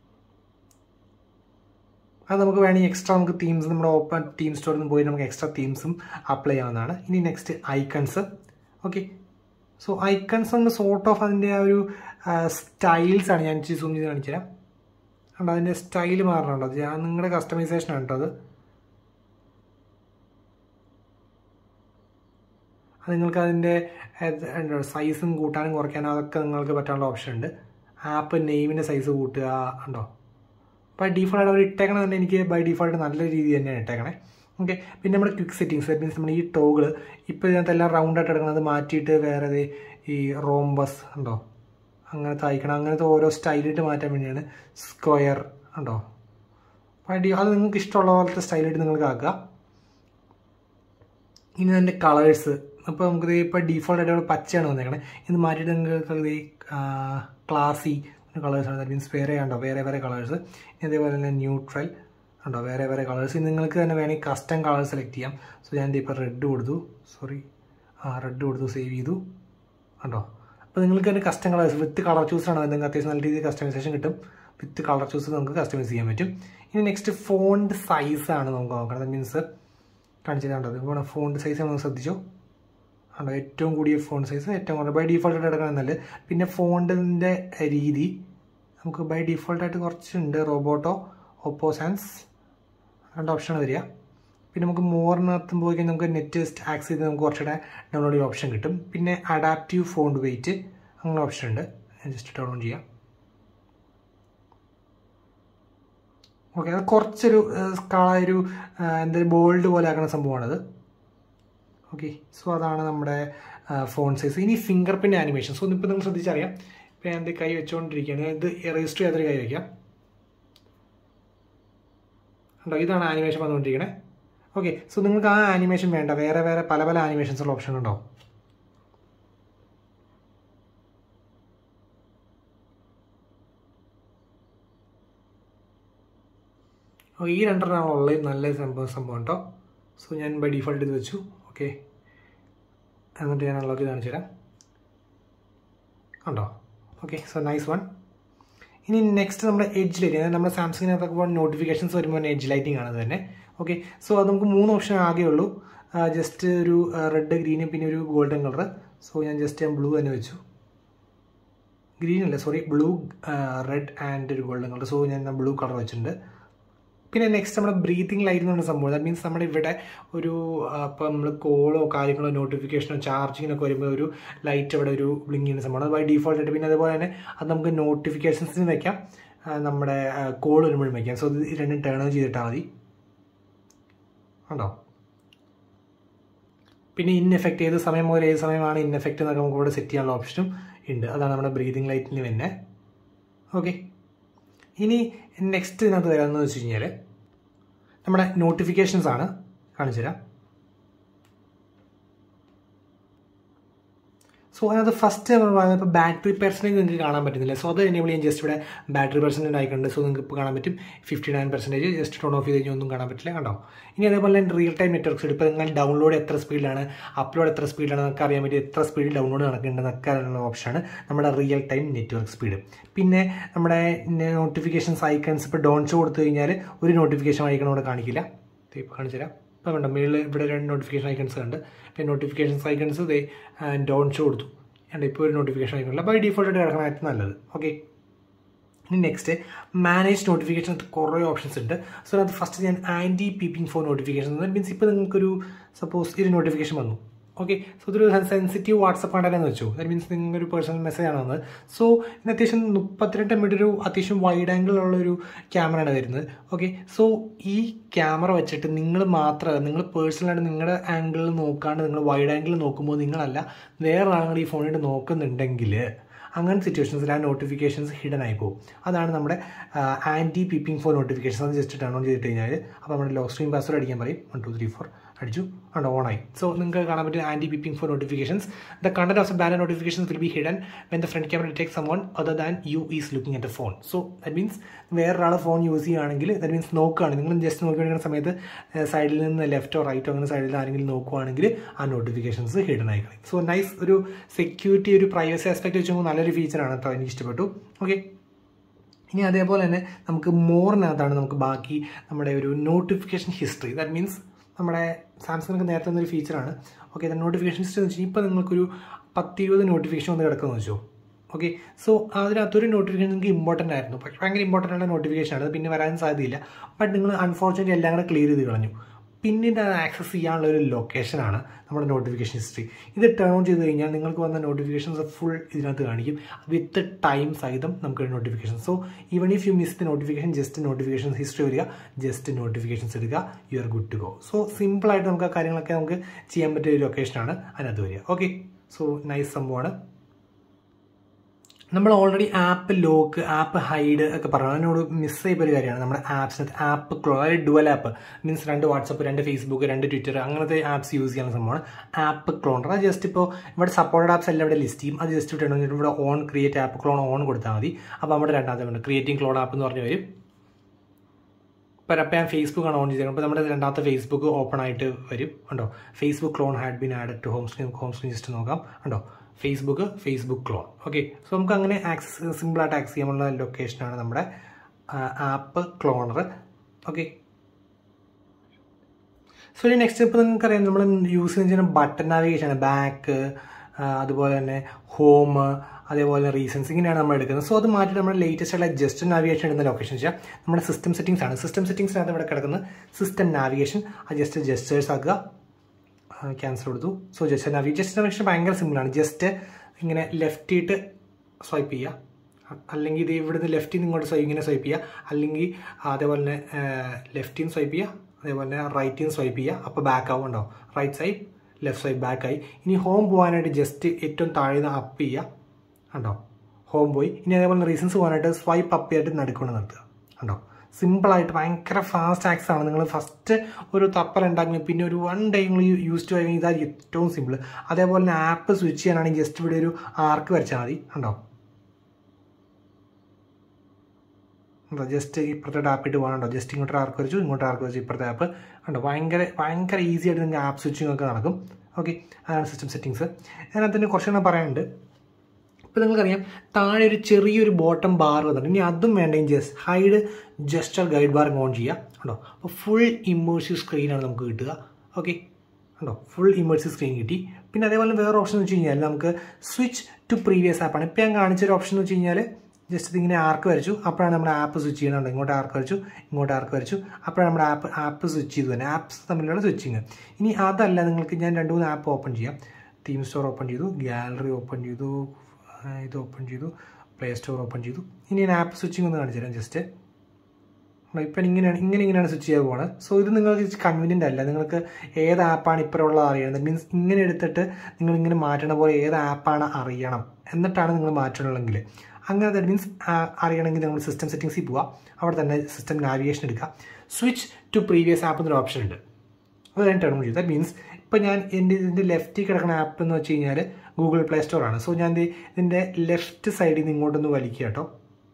Speaker 1: അത് നമുക്ക് വേണമെങ്കിൽ എക്സ്ട്രാ നമുക്ക് തീംസ് നമ്മുടെ ഓപ്പൺ തീം സ്റ്റോറിൽ നിന്ന് പോയി നമുക്ക് എക്സ്ട്രാ തീംസും അപ്ലൈ ചെയ്യാവുന്നതാണ് ഇനി next icons okay so icons ഒന്ന് സോർട്ട് ഓഫ് അതിൻ്റെ ആ ഒരു സ്റ്റൈൽസ് ആണ് ഞാൻ സൂം ചെയ്ത് കാണിച്ചു തരാം കണ്ടോ അതിൻ്റെ സ്റ്റൈൽ മാറണുണ്ടോ അത് ഞാൻ നിങ്ങളുടെ കസ്റ്റമൈസേഷൻ ആണ് കേട്ടോ അത് അത് നിങ്ങൾക്ക് അതിൻ്റെ സൈസും കൂട്ടാനും കുറയ്ക്കാനും അതൊക്കെ നിങ്ങൾക്ക് പറ്റാനുള്ള ഓപ്ഷൻ ഉണ്ട് ആപ്പ് നെയിമിൻ്റെ സൈസ് കൂട്ടുക ഉണ്ടോ ബൈ ഡിഫോൾട്ട് അവർ ഇട്ടേക്കണത് തന്നെ എനിക്ക് ബൈ ഡിഫോൾട്ട് നല്ല രീതിയിൽ തന്നെയാണ് ഇട്ടേക്കണേ ഓക്കെ പിന്നെ നമ്മുടെ ക്വിക്ക് സെറ്റിങ്സ് ദറ്റ് മീൻസ് നമ്മുടെ ഈ ടോഗിൾ ഇപ്പോൾ ഇതിനകത്ത് എല്ലാം റൗണ്ട് ആയിട്ട് എടുക്കുന്നത് മാറ്റിയിട്ട് വേറെ ഈ റോംബസ് ഉണ്ടോ അങ്ങനത്തെ അയക്കണം അങ്ങനത്തെ ഓരോ സ്റ്റൈലിട്ട് മാറ്റാൻ വേണ്ടിയാണ് സ്ക്വയർ ഉണ്ടോ അപ്പോൾ അത് നിങ്ങൾക്ക് ഇഷ്ടമുള്ള പോലത്തെ സ്റ്റൈലിട്ട് നിങ്ങൾക്ക് ആക്കുക ഇനി അതിൻ്റെ കളേഴ്സ് അപ്പോൾ നമുക്കിത് ഇപ്പോൾ ഡീഫോൾട്ട് ആയിട്ട് ഇവിടെ പച്ചയാണ് വന്നേക്കണേ ഇത് മാറ്റിയിട്ട് നിങ്ങൾക്ക് ഈ ക്ലാസി കളേഴ്സാണ് ദാറ്റ് മീൻസ് വേറെ ഉണ്ടോ വേറെ വേറെ കളേഴ്സ് അതേപോലെ തന്നെ ന്യൂട്രൽ ഉണ്ടോ വേറെ വേറെ കളേഴ്സ് നിങ്ങൾക്ക് തന്നെ വേണമെങ്കിൽ കസ്റ്റം കളർ സെലക്ട് ചെയ്യാം സോ ഞാൻ ഇപ്പോൾ റെഡ് കൊടുത്തു സോറി ആ റെഡ് കൊടുത്തു സേവ് ചെയ്തു കണ്ടോ അപ്പോൾ നിങ്ങൾക്ക് തന്നെ കസ്റ്റം കളേഴ്സ് വിത്ത് കളർ ചൂസാണ് നിങ്ങൾക്ക് അത്യാവശ്യം നല്ല രീതിയിൽ കസ്റ്റമൈസേഷൻ കിട്ടും വിത്ത് കളർ ചൂസ് നമുക്ക് കസ്റ്റമൈസ് ചെയ്യാൻ പറ്റും ഇനി നെക്സ്റ്റ് ഫോണ്ട് സൈസാണ് നമുക്ക് നോക്കണം മീൻസ് കാണിച്ചു കണ്ടത് ഇപ്പോൾ ഫോണ്ട് സൈസ് നമ്മൾ ശ്രദ്ധിച്ചോ ആണോ ഏറ്റവും കൂടിയ ഫോണ്ട് സൈസ് ഏറ്റവും കൂടുതൽ ബൈ ഡീഫോൾട്ടായിട്ട് എടുക്കണം നല്ലത് പിന്നെ ഫോണ്ടിൻ്റെ രീതി നമുക്ക് ബൈ ഡീഫോൾട്ടായിട്ട് കുറച്ചുണ്ട് റോബോട്ടോ ഒപ്പോ സാൻസ് രണ്ട് ഓപ്ഷനാണ് വരിക പിന്നെ നമുക്ക് മോറിനകത്തും പോയി കഴിഞ്ഞാൽ നമുക്ക് നെറ്റ് ആക്സ് ചെയ്ത് നമുക്ക് കുറച്ചുകൂടെ ഡൗൺലോഡ് ചെയ്യുന്ന ഓപ്ഷൻ കിട്ടും പിന്നെ അഡാപ്റ്റീവ് ഫോണ്ട് വെയിറ്റ് അങ്ങനെ ഓപ്ഷൻ ഉണ്ട് ഞാൻ ജസ്റ്റ് ഡൗൺലോഡ് ചെയ്യാം ഓക്കെ അത് കുറച്ചൊരു ഒരു എന്തൊരു ബോൾഡ് പോലെ ആക്കുന്ന സംഭവമാണത് ഓക്കെ സോ അതാണ് നമ്മുടെ ഫോൺ സൈസ് ഇനി ഫിംഗർ പ്രിൻ്റ് ആനിമേഷൻ സോ ഇപ്പോൾ നിങ്ങൾ ശ്രദ്ധിച്ചറിയാം ഇപ്പോൾ ഞാൻ കൈ വെച്ചുകൊണ്ടിരിക്കുകയാണ് ഇത് രജിസ്റ്റർ ചെയ്യാത്തൊരു കൈ വയ്ക്കാം ഉണ്ടോ ഇതാണ് ആനിമേഷൻ വന്നുകൊണ്ടിരിക്കണേ ഓക്കെ സോ നിങ്ങൾക്ക് ആ ആനിമേഷൻ വേണ്ട വേറെ വേറെ പല പല ആനിമേഷൻസ് ഉള്ള ഓപ്ഷൻ ഉണ്ടോ ഓക്കെ ഈ രണ്ടെണ്ണമാണ് ഉള്ളത് നല്ല സംഭവം സംഭവം കേട്ടോ സോ ഞാൻ ബൈ ഡിഫോൾട്ട് ഇത് വെച്ചു ഓക്കെ എന്നിട്ട് ഞാൻ അൺലോക്ക് കാണിച്ചു തരാം ഉണ്ടോ ഓക്കെ സോ നൈസ് വൺ ഇനി നെക്സ്റ്റ് നമ്മുടെ എഡ്ജ് ലൈറ്റിംഗ് അതായത് നമ്മുടെ സാംസങ്ങിനകത്തൊക്കെ നോട്ടിഫിക്കേഷൻസ് വരുമ്പോൾ എഡ്ജ് ലൈറ്റിംഗ് ആണ് തന്നെ ഓക്കെ സോ അത് നമുക്ക് മൂന്ന് ഓപ്ഷൻ ആകെ ഉള്ളൂ ജസ്റ്റ് ഒരു റെഡ് ഗ്രീനും പിന്നെ ഒരു ഗോൾഡൻ കളർ സോ ഞാൻ ജസ്റ്റ് ഞാൻ ബ്ലൂ തന്നെ വെച്ചു ഗ്രീൻ അല്ല സോറി ബ്ലൂ റെഡ് ആൻഡ് ഒരു ഗോൾഡൻ കളർ സോ ഞാൻ ബ്ലൂ കളർ വെച്ചിട്ടുണ്ട് പിന്നെ നെക്സ്റ്റ് നമ്മുടെ ബ്രീത്തിങ് ലൈറ്റ് എന്ന് പറഞ്ഞ സംഭവം ദാറ്റ് മീൻസ് നമ്മുടെ ഇവിടെ ഒരു ഇപ്പം നമ്മൾ കോളോ കാര്യങ്ങളോ നോട്ടിഫിക്കേഷനോ ചാർജിങ്ങിനൊക്കെ വരുമ്പോൾ ഒരു ലൈറ്റ് അവിടെ ഒരു ബ്ലിങ് ചെയ്യുന്ന സംഭവമാണ് അത് ബൈ ഡീഫോൾട്ട് ആയിട്ട് പിന്നെ അതുപോലെ തന്നെ അത് നമുക്ക് നോട്ടിഫിക്കേഷൻസിന് വയ്ക്കാം നമ്മുടെ കോൾ വരുമ്പോഴും വയ്ക്കാം സോ ഇത് രണ്ടും ടേൺ ഓൺ ചെയ്തിട്ടാൽ മതി ഉണ്ടോ പിന്നെ ഇൻ എഫക്റ്റ് ഏത് സമയം മുതൽ ഏത് സമയമാണ് ഇൻ എഫക്റ്റ് എന്നൊക്കെ നമുക്ക് ഇവിടെ സെറ്റ് ചെയ്യാനുള്ള ഓപ്ഷനും ഉണ്ട് അതാണ് നമ്മുടെ ബ്രീതിങ് ലൈറ്റിന് തന്നെ ഓക്കെ ഇനി നെക്സ്റ്റ് ഇതിനകത്ത് വരാമെന്ന് വെച്ച് കഴിഞ്ഞാൽ നമ്മുടെ നോട്ടിഫിക്കേഷൻസ് ആണ് കാണിച്ചു തരാം സോ അതിനകത്ത് ഫസ്റ്റ് നമ്മൾ പറയുന്നത് ഇപ്പോൾ ബാറ്ററി പെർസെൻറ്റേജ് നിങ്ങൾക്ക് കാണാൻ പറ്റുന്നില്ല സോ അത് എനേബിൾ ചെയ്യാൻ ജസ്റ്റ് ഇവിടെ ബാറ്ററി പെർസെൻറ്റേജ് ആയിട്ടുണ്ട് സോ നിങ്ങൾക്ക് ഇപ്പോൾ കാണാൻ പറ്റും fifty nine percentage just turn off ചെയ്ത് കഴിഞ്ഞാൽ ഒന്നും കാണാൻ പറ്റില്ല കണ്ടോ ഇനി അതേപോലെ തന്നെ റിയൽ ടൈം നെറ്റ്വർക്ക്സ് ഇപ്പോൾ നിങ്ങൾ ഡൗൺലോഡ് എത്ര സ്പീഡിലാണ് അപ്ലോഡ് എത്ര സ്പീഡിലാണ് നമുക്ക് അറിയാൻ പറ്റും എത്ര സ്പീഡിൽ ഡൗൺലോഡ് നടക്കുന്നുണ്ടെന്നൊക്കെ അറിയാനുള്ള ഓപ്ഷനാണ് നമ്മുടെ റിയൽ ടൈം നെറ്റ്വർക്ക് സ്പീഡ് പിന്നെ നമ്മുടെ നോട്ടിഫിക്കേഷൻസ് ഐക്കൺസ് ഇപ്പോൾ ഡോൺ ഷോ കൊടുത്തു കഴിഞ്ഞാൽ ഒരു നോട്ടിഫിക്കേഷൻ ഐക്കൺ ഇവിടെ കാണിക്കില്ല ഇപ്പോൾ കാണിച്ചു തരാം ഇപ്പോൾ വേണ്ട മേളിൽ ഇവിടെ രണ്ട് നോട്ടിഫിക്കേഷൻ ഐക്കൺസ് ഉണ്ട് പിന്നെ നോട്ടിഫിക്കേഷൻസ് ഐക്കൺസ് ഇതേ ഡോൺ ഷോ കൊടുത്തു ഉണ്ട് ഇപ്പോൾ ഒരു നോട്ടിഫിക്കേഷൻ ഐക്കണില്ല ബൈ ഡിഫോൾട്ട് ആയിട്ട് കിടക്കണമായിരുന്നു നല്ലത് ഓക്കെ ഇനി നെക്സ്റ്റ് മാനേജ് നോട്ടിഫിക്കേഷൻ കുറേ ഓപ്ഷൻസ് ഉണ്ട് സോ അത് ഫസ്റ്റ് ഞാൻ anti peeping for notification means ഇപ്പോൾ നിങ്ങൾക്കൊരു സപ്പോസ് ഒരു നോട്ടിഫിക്കേഷൻ വന്നു ഓക്കെ സോ ഇതൊരു സെൻസിറ്റീവ് വാട്സപ്പ് കണ്ടാലെന്ന് വെച്ചു ദാറ്റ് മീൻസ് നിങ്ങൊരു പേഴ്സണൽ മെസ്സേജ് ആണ് വന്നത് സോ ഇതിന് അത്യാവശ്യം മുപ്പത്തിരണ്ട് എം ഒരു അത്യാവശ്യം വൈഡ് ആംഗിൾ ഉള്ള ഒരു ക്യാമറയാണ് വരുന്നത് ഓക്കെ സോ ഈ ക്യാമറ വെച്ചിട്ട് നിങ്ങൾ മാത്രം നിങ്ങൾ പേഴ്സണലായിട്ട് നിങ്ങളുടെ ആംഗിളിൽ നോക്കാണ്ട് നിങ്ങൾ വൈഡ് ആംഗിൾ നോക്കുമ്പോൾ നിങ്ങളല്ല വേറെ ആളുകൾ ഈ ഫോണിൽ നോക്കുന്നുണ്ടെങ്കിൽ അങ്ങനെ സിറ്റുവേഷൻസിൽ ആ നോട്ടിഫിക്കേഷൻസ് ഹിഡൻ ആയി പോകും അതാണ് നമ്മുടെ ആൻറ്റി പിപ്പിംഗ് ഫോർ നോട്ടിഫിക്കേഷൻസ് അത് ജസ്റ്റ് ടേൺ ഓൺ ചെയ്തിട്ട് കഴിഞ്ഞാൽ അപ്പോൾ നമ്മുടെ ലോക്ക് സ്ക്രീൻ പാസ്വേഡ് അടിക്കാൻ പറയും വൺ ടു ത്രീ ഫോർ അടിച്ചു ആണ് ഓണായി സോ നിങ്ങൾക്ക് കാണാൻ പറ്റും anti peeping for notifications the content of banner notifications will be hidden when the front camera take someone other than you is looking at a phone so that means വേറൊരാൾ phone use ചെയ്യുകയാണെങ്കിൽ that means നോക്കുകയാണ് നിങ്ങൾ just നോക്കിക്കൊണ്ടിരിക്കുന്ന സമയത്ത് സൈഡിൽ നിന്ന് ലെഫ്റ്റോ റൈറ്റോ അങ്ങനെ സൈഡിൽ ആരെങ്കിലും നോക്കുവാണെങ്കിൽ ആ നോട്ടിഫിക്കേഷൻസ് ഹിഡൻ ആയി കളയും സോ നൈസ് ഒരു സെക്യൂരിറ്റി ഒരു പ്രൈവസി ആസ്പെക്ട് വെച്ച് നോക്കുമ്പോൾ നല്ലൊരു ഫീച്ചറാണ് കേട്ടോ എനിക്ക് ഇഷ്ടപ്പെട്ടു ഓക്കെ ഇനി അതേപോലെ തന്നെ നമുക്ക് മോറിനകത്താണ് നമുക്ക് ബാക്കി നമ്മുടെ ഒരു നോട്ടിഫിക്കേഷൻ ഹിസ്റ്ററി ദാറ്റ് മീൻസ് നമ്മുടെ സാംസങ്ങിനൊക്കെ നേരത്തെ ഒരു ഫീച്ചറാണ് ഓക്കെ നോട്ടിഫിക്കേഷൻ ഹിസ്റ്ററി എന്ന് വെച്ചാൽ ഇപ്പോൾ നിങ്ങൾക്കൊരു പത്തിരുപത് നോട്ടിഫിക്കേഷൻ വന്ന് കിടക്കുമെന്ന് വെച്ചോ ഓക്കെ സോ അതിനകത്തൊരു നോട്ടിഫിക്കേഷൻ നിങ്ങൾക്ക് ഇമ്പോർട്ടൻ്റ് ആയിരുന്നു പക്ഷേ ഭയങ്കര ഇമ്പോർട്ടൻ്റ് ആയ നോട്ടിഫിക്കേഷൻ ആണ് അത് പിന്നെ വരാൻ സാധ്യതയില്ല ബട്ട് നിങ്ങൾ അൺഫോർച്ചുനേറ്റ്ലി എല്ലാം കൂടെ ക്ലിയർ ചെയ്ത് കളഞ്ഞു പിന്നീട് അത് ആക്സസ് ചെയ്യാനുള്ള ഒരു ലൊക്കേഷനാണ് നമ്മുടെ നോട്ടിഫിക്കേഷൻ ഹിസ്റ്ററി ഇത് ടേൺ ഓൺ ചെയ്ത് കഴിഞ്ഞാൽ നിങ്ങൾക്ക് വന്ന നോട്ടിഫിക്കേഷൻസ് ഫുൾ ഇതിനകത്ത് കാണിക്കും വിത്ത് ടൈം സഹിതം നമുക്ക് notification so even if you miss the notification just notification history വരിക ജസ്റ്റ് നോട്ടിഫിക്കേഷൻസ് എടുക്കുക you are good to go so സിമ്പിളായിട്ട് നമുക്ക് ആ കാര്യങ്ങളൊക്കെ നമുക്ക് ചെയ്യാൻ പറ്റിയ ഒരു ലൊക്കേഷനാണ് അതിനകത്ത് വരിക ഓക്കെ സോ നൈസ് സംഭവമാണ് നമ്മൾ already app lock app hide ഒക്കെ പറഞ്ഞു അതിനോട് മിസ് ചെയ്ത ഒരു കാര്യമാണ് നമ്മുടെ ആപ്സിനകത്ത് ആപ്പ് ക്ലോ അതായത് ഡുവൽ ആപ്പ് മീൻസ് രണ്ട് വാട്സപ്പ് രണ്ട് ഫേസ്ബുക്ക് രണ്ട് ട്വിറ്റർ അങ്ങനത്തെ ആപ്സ് യൂസ് ചെയ്യുന്ന സംഭവമാണ് ആപ്പ് ക്ലോണർ അത് ജസ്റ്റ് ഇപ്പോൾ ഇവിടെ സപ്പോർട്ടഡ് ആപ്സ് എല്ലാം ഇവിടെ ലിസ്റ്റ് ചെയ്യും അത് ജസ്റ്റ് ഇട്ടുണ്ടെങ്കിൽ ഇവിടെ on create app clone on കൊടുത്താൽ മതി അപ്പോൾ നമ്മുടെ രണ്ടാമത്തെ ഉണ്ട് ക്രിയേറ്റിംഗ് ക്ലോൺ ആപ്പ് എന്ന് പറഞ്ഞ് വരും ഇപ്പോൾ അപ്പം ഞാൻ ഫേസ്ബുക്ക് ആണ് ഓൺ ചെയ്തത് അപ്പോൾ നമ്മുടെ രണ്ടാമത്തെ ഫേസ്ബുക്ക് ഓപ്പൺ ആയിട്ട് വരും ഉണ്ടോ Facebook clone had been add to home screen home screen just നോക്കാം ഉണ്ടോ Facebook Facebook clone okay so നമുക്ക് അങ്ങനെ ആക്സസ് സിമ്പിളായിട്ട് ആക്സസ് ചെയ്യാനുള്ള ലൊക്കേഷനാണ് നമ്മുടെ ആപ്പ് ക്ലോണർ ഓക്കെ സോ ഇനി നെക്സ്റ്റ് ഇപ്പോൾ നിങ്ങൾക്കറിയാം നമ്മൾ യൂസ് ചെയ്യുന്ന ബട്ടൺ നാവിഗേഷൻ ആണ് ബാക്ക് അതുപോലെ തന്നെ ഹോം അതേപോലെ റീസൺസ് ഇങ്ങനെയാണ് നമ്മൾ എടുക്കുന്നത് സോ അത് മാറ്റി നമ്മുടെ ലേറ്റസ്റ്റ് ആയിട്ടുള്ള ജസ്റ്റ് നാവിഗേഷൻ ഇടുന്ന ലൊക്കേഷൻ വെച്ചാൽ നമ്മുടെ സിസ്റ്റം സെറ്റിംഗ്സ് ആണ് സിസ്റ്റം സെറ്റിംഗ്സിനകത്ത് ഇവിടെ കിടക്കുന്നത് സിസ്റ്റം നാവിഗേഷൻ ആ ജസ്റ്റ് ജസ്റ്റേഴ്സ് ആക്കുക ക്യാൻസൽ കൊടുത്തു so just navigation just navigation ഭയങ്കര സിമ്പിളാണ് ജസ്റ്റ് ഇങ്ങനെ ലെഫ്റ്റ് ഇട്ട് സ്വൈപ്പ് ചെയ്യുക അല്ലെങ്കിൽ ഇത് ഇവിടുന്ന് ലെഫ്റ്റിൽ നിന്ന് ഇങ്ങോട്ട് സ്വൈപ്പ് ഇങ്ങനെ സ്വൈപ്പ് ചെയ്യുക അല്ലെങ്കിൽ അതേപോലെ തന്നെ ലെഫ്റ്റിൽ നിന്ന് സ്വൈപ്പ് ചെയ്യുക അതേപോലെ തന്നെ റൈറ്റിൽ നിന്ന് സ്വൈപ്പ് ചെയ്യുക അപ്പോൾ ബാക്ക് ആവും ഉണ്ടാവും right side left side back ആയി ഇനി ഹോം പോകാനായിട്ട് ജസ്റ്റ് ഏറ്റവും താഴെ നിന്ന് അപ്പ് ചെയ്യുക ഉണ്ടോ ഹോം പോയി ഇനി അതേപോലെ റീസൺസ് പോകാനായിട്ട് സ്വൈപ്പ് അപ്പ് ചെയ്തിട്ട് നടുക്കൊണ്ട് നിർത്തുക ഉണ്ടോ സിമ്പിളായിട്ട് ഭയങ്കര ഫാസ്റ്റ് ആക്സ് ആണ് നിങ്ങൾ ഫസ്റ്റ് ഒരു തപ്പൽ ഉണ്ടാക്കി പിന്നെ ഒരു വൺ ഡേ നിങ്ങൾ യൂസ് ടു ആയി ഇതാ ഏറ്റവും സിമ്പിൾ അതേപോലെ തന്നെ ആപ്പ് സ്വിച്ച് ചെയ്യാനാണെങ്കിൽ ജസ്റ്റ് ഇവിടെ ഒരു ആർക്ക് വരച്ചാൽ മതി ഉണ്ടോ എന്താ ജസ്റ്റ് ഇപ്പുറത്തെ ആപ്പ് ഇട്ട് പോകണോ ജസ്റ്റ് ഇങ്ങോട്ട് ആർക്ക് വരച്ചു ഇങ്ങോട്ട് ആർക്ക് വരച്ചു ഇപ്പുറത്തെ ആപ്പ് ഉണ്ടോ ഭയങ്കര ഭയങ്കര ഈസി ആയിട്ട് നിങ്ങൾക്ക് ആപ്പ് സ്വിച്ചിങ് ഒക്കെ നടക്കും ഓക്കെ അതാണ് സിസ്റ്റം സെറ്റിങ്സ് അതിനകത്ത് തന്നെ കുറച്ചെണ്ണം പറയാനുണ്ട് ഇപ്പോൾ നിങ്ങൾക്കറിയാം താഴെ ഒരു ചെറിയൊരു ബോട്ടം ബാർ വന്നിട്ട് ഇനി അതും വേണ്ടെങ്കിൽ just hide gesture guide bar on ചെയ്യുക ഉണ്ടോ അപ്പോൾ ഫുൾ ഇമേഴ്സീവ് സ്ക്രീനാണ് നമുക്ക് കിട്ടുക ഓക്കെ ഉണ്ടോ ഫുൾ ഇമേഴ്സീവ് സ്ക്രീൻ കിട്ടി പിന്നെ അതേപോലെ വേറെ ഓപ്ഷൻ എന്ന് വെച്ച് കഴിഞ്ഞാൽ നമുക്ക് സ്വിച്ച് ടു പ്രീവിയസ് ആപ്പാണ് ഇപ്പോൾ ഞാൻ കാണിച്ചൊരു ഓപ്ഷൻ എന്ന് വെച്ച് കഴിഞ്ഞാൽ ജസ്റ്റ് ഇതിങ്ങനെ ആർക്ക് വരച്ചു അപ്പോഴാണ് നമ്മുടെ ആപ്പ് സ്വിച്ച് ചെയ്യുന്നുണ്ട് ഇങ്ങോട്ട് ആർക്ക് വരച്ചു ഇങ്ങോട്ട് ആർക്ക് വരച്ചു അപ്പോഴാണ് നമ്മുടെ ആപ്പ് ആപ്പ് സ്വിച്ച് ചെയ്തു തന്നെ ആപ്സ് തമ്മിലുള്ള സ്വിച്ചിങ് ഇനി അതല്ല നിങ്ങൾക്ക് ഞാൻ രണ്ട് മൂന്ന് ആപ്പ് ഓപ്പൺ ചെയ്യാം തീം സ്റ്റോർ ഓപ്പൺ ചെയ്തു ഗാലറി ഓപ്പൺ ചെയ്തു ഇത് ഓപ്പൺ ചെയ്തു പ്ലേ സ്റ്റോർ ഓപ്പൺ ചെയ്തു ഇനി ഞാൻ ആപ്പ് സ്വിച്ചിങ് ഒന്ന് കാണിച്ചു തരാം ജസ്റ്റ് ഇപ്പം ഇങ്ങനെയാണ് ഇങ്ങനെ ഇങ്ങനെയാണ് സ്വിച്ച് ചെയ്യാൻ പോകുന്നത് സോ ഇത് നിങ്ങൾക്ക് കൺവീനിയൻ്റ് അല്ല നിങ്ങൾക്ക് ഏത് ആപ്പാണ് ഇപ്പോഴുള്ളത് അറിയണം മീൻസ് ഇങ്ങനെ എടുത്തിട്ട് നിങ്ങൾ ഇങ്ങനെ മാറ്റണ പോലെ ഏത് ആപ്പാണ് അറിയണം എന്നിട്ടാണ് നിങ്ങൾ മാറ്റണമെങ്കിൽ അങ്ങനെ ദാറ്റ് മീൻസ് അറിയണമെങ്കിൽ നമ്മൾ സിസ്റ്റം സെറ്റിംഗ്സിൽ പോവുക അവിടെ തന്നെ സിസ്റ്റം നാവിഗേഷൻ എടുക്കുക സ്വിച്ച് ടു പ്രീവിയസ് ആപ്പ് എന്നൊരു ഓപ്ഷൻ ഉണ്ട് അത് ഞാൻ ടേൺ ചെയ്തു ദാറ്റ് മീൻസ് ഇപ്പോൾ ഞാൻ എൻ്റെ ഇതിൻ്റെ ലെഫ്റ്റിൽ കിടക്കുന്ന ആപ്പ് എന്ന് വെച്ച് കഴിഞ്ഞാൽ ഗൂഗിൾ പ്ലേ സ്റ്റോർ ആണ് സോ ഞാൻ ഇതിൻ്റെ ലെഫ്റ്റ് സൈഡിൽ നിന്ന് ഇങ്ങോട്ടൊന്ന് വലിക്കുക കേട്ടോ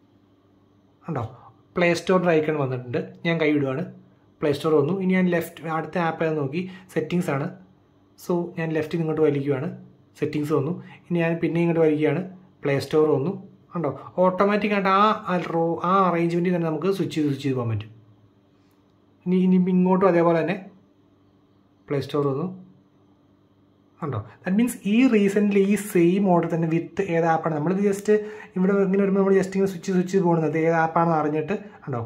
Speaker 1: ഉണ്ടോ പ്ലേ സ്റ്റോറിൻ്റെ ഐക്കൺ വന്നിട്ടുണ്ട് ഞാൻ കൈവിടുവാണ് പ്ലേ സ്റ്റോർ വന്നു ഇനി ഞാൻ ലെഫ്റ്റ് അടുത്ത ആപ്പ് ഏതാ നോക്കി സെറ്റിങ്സ് ആണ് സോ ഞാൻ ലെഫ്റ്റിൽ നിന്ന് ഇങ്ങോട്ട് വലിക്കുകയാണ് സെറ്റിങ്സ് വന്നു ഇനി ഞാൻ പിന്നെ ഇങ്ങോട്ട് വലിക്കുകയാണ് പ്ലേ സ്റ്റോർ വന്നു ഉണ്ടോ ഓട്ടോമാറ്റിക്കായിട്ട് ആ റോ ആ അറേഞ്ച്മെൻറ്റിൽ തന്നെ നമുക്ക് സ്വിച്ച് ചെയ്ത് സ്വിച്ച് ചെയ്ത് പോകാൻ പറ്റും ഇനി ഇനി ഇങ്ങോട്ടും അതേപോലെ തന്നെ പ്ലേ സ്റ്റോർ വന്നു ഉണ്ടോ ദാറ്റ് മീൻസ് ഈ റീസെൻ്റ്ലി ഈ സെയിം ഓർഡർ തന്നെ വിത്ത് ഏത് ആപ്പാണ് നമ്മളിത് ജസ്റ്റ് ഇവിടെ ഇങ്ങനെ വരുമ്പോൾ നമ്മൾ ജസ്റ്റ് ഇങ്ങനെ സ്വിച്ച് സ്വിച്ച് പോകുന്നത് ഏത് ആപ്പാണെന്ന് അറിഞ്ഞിട്ട് ഉണ്ടോ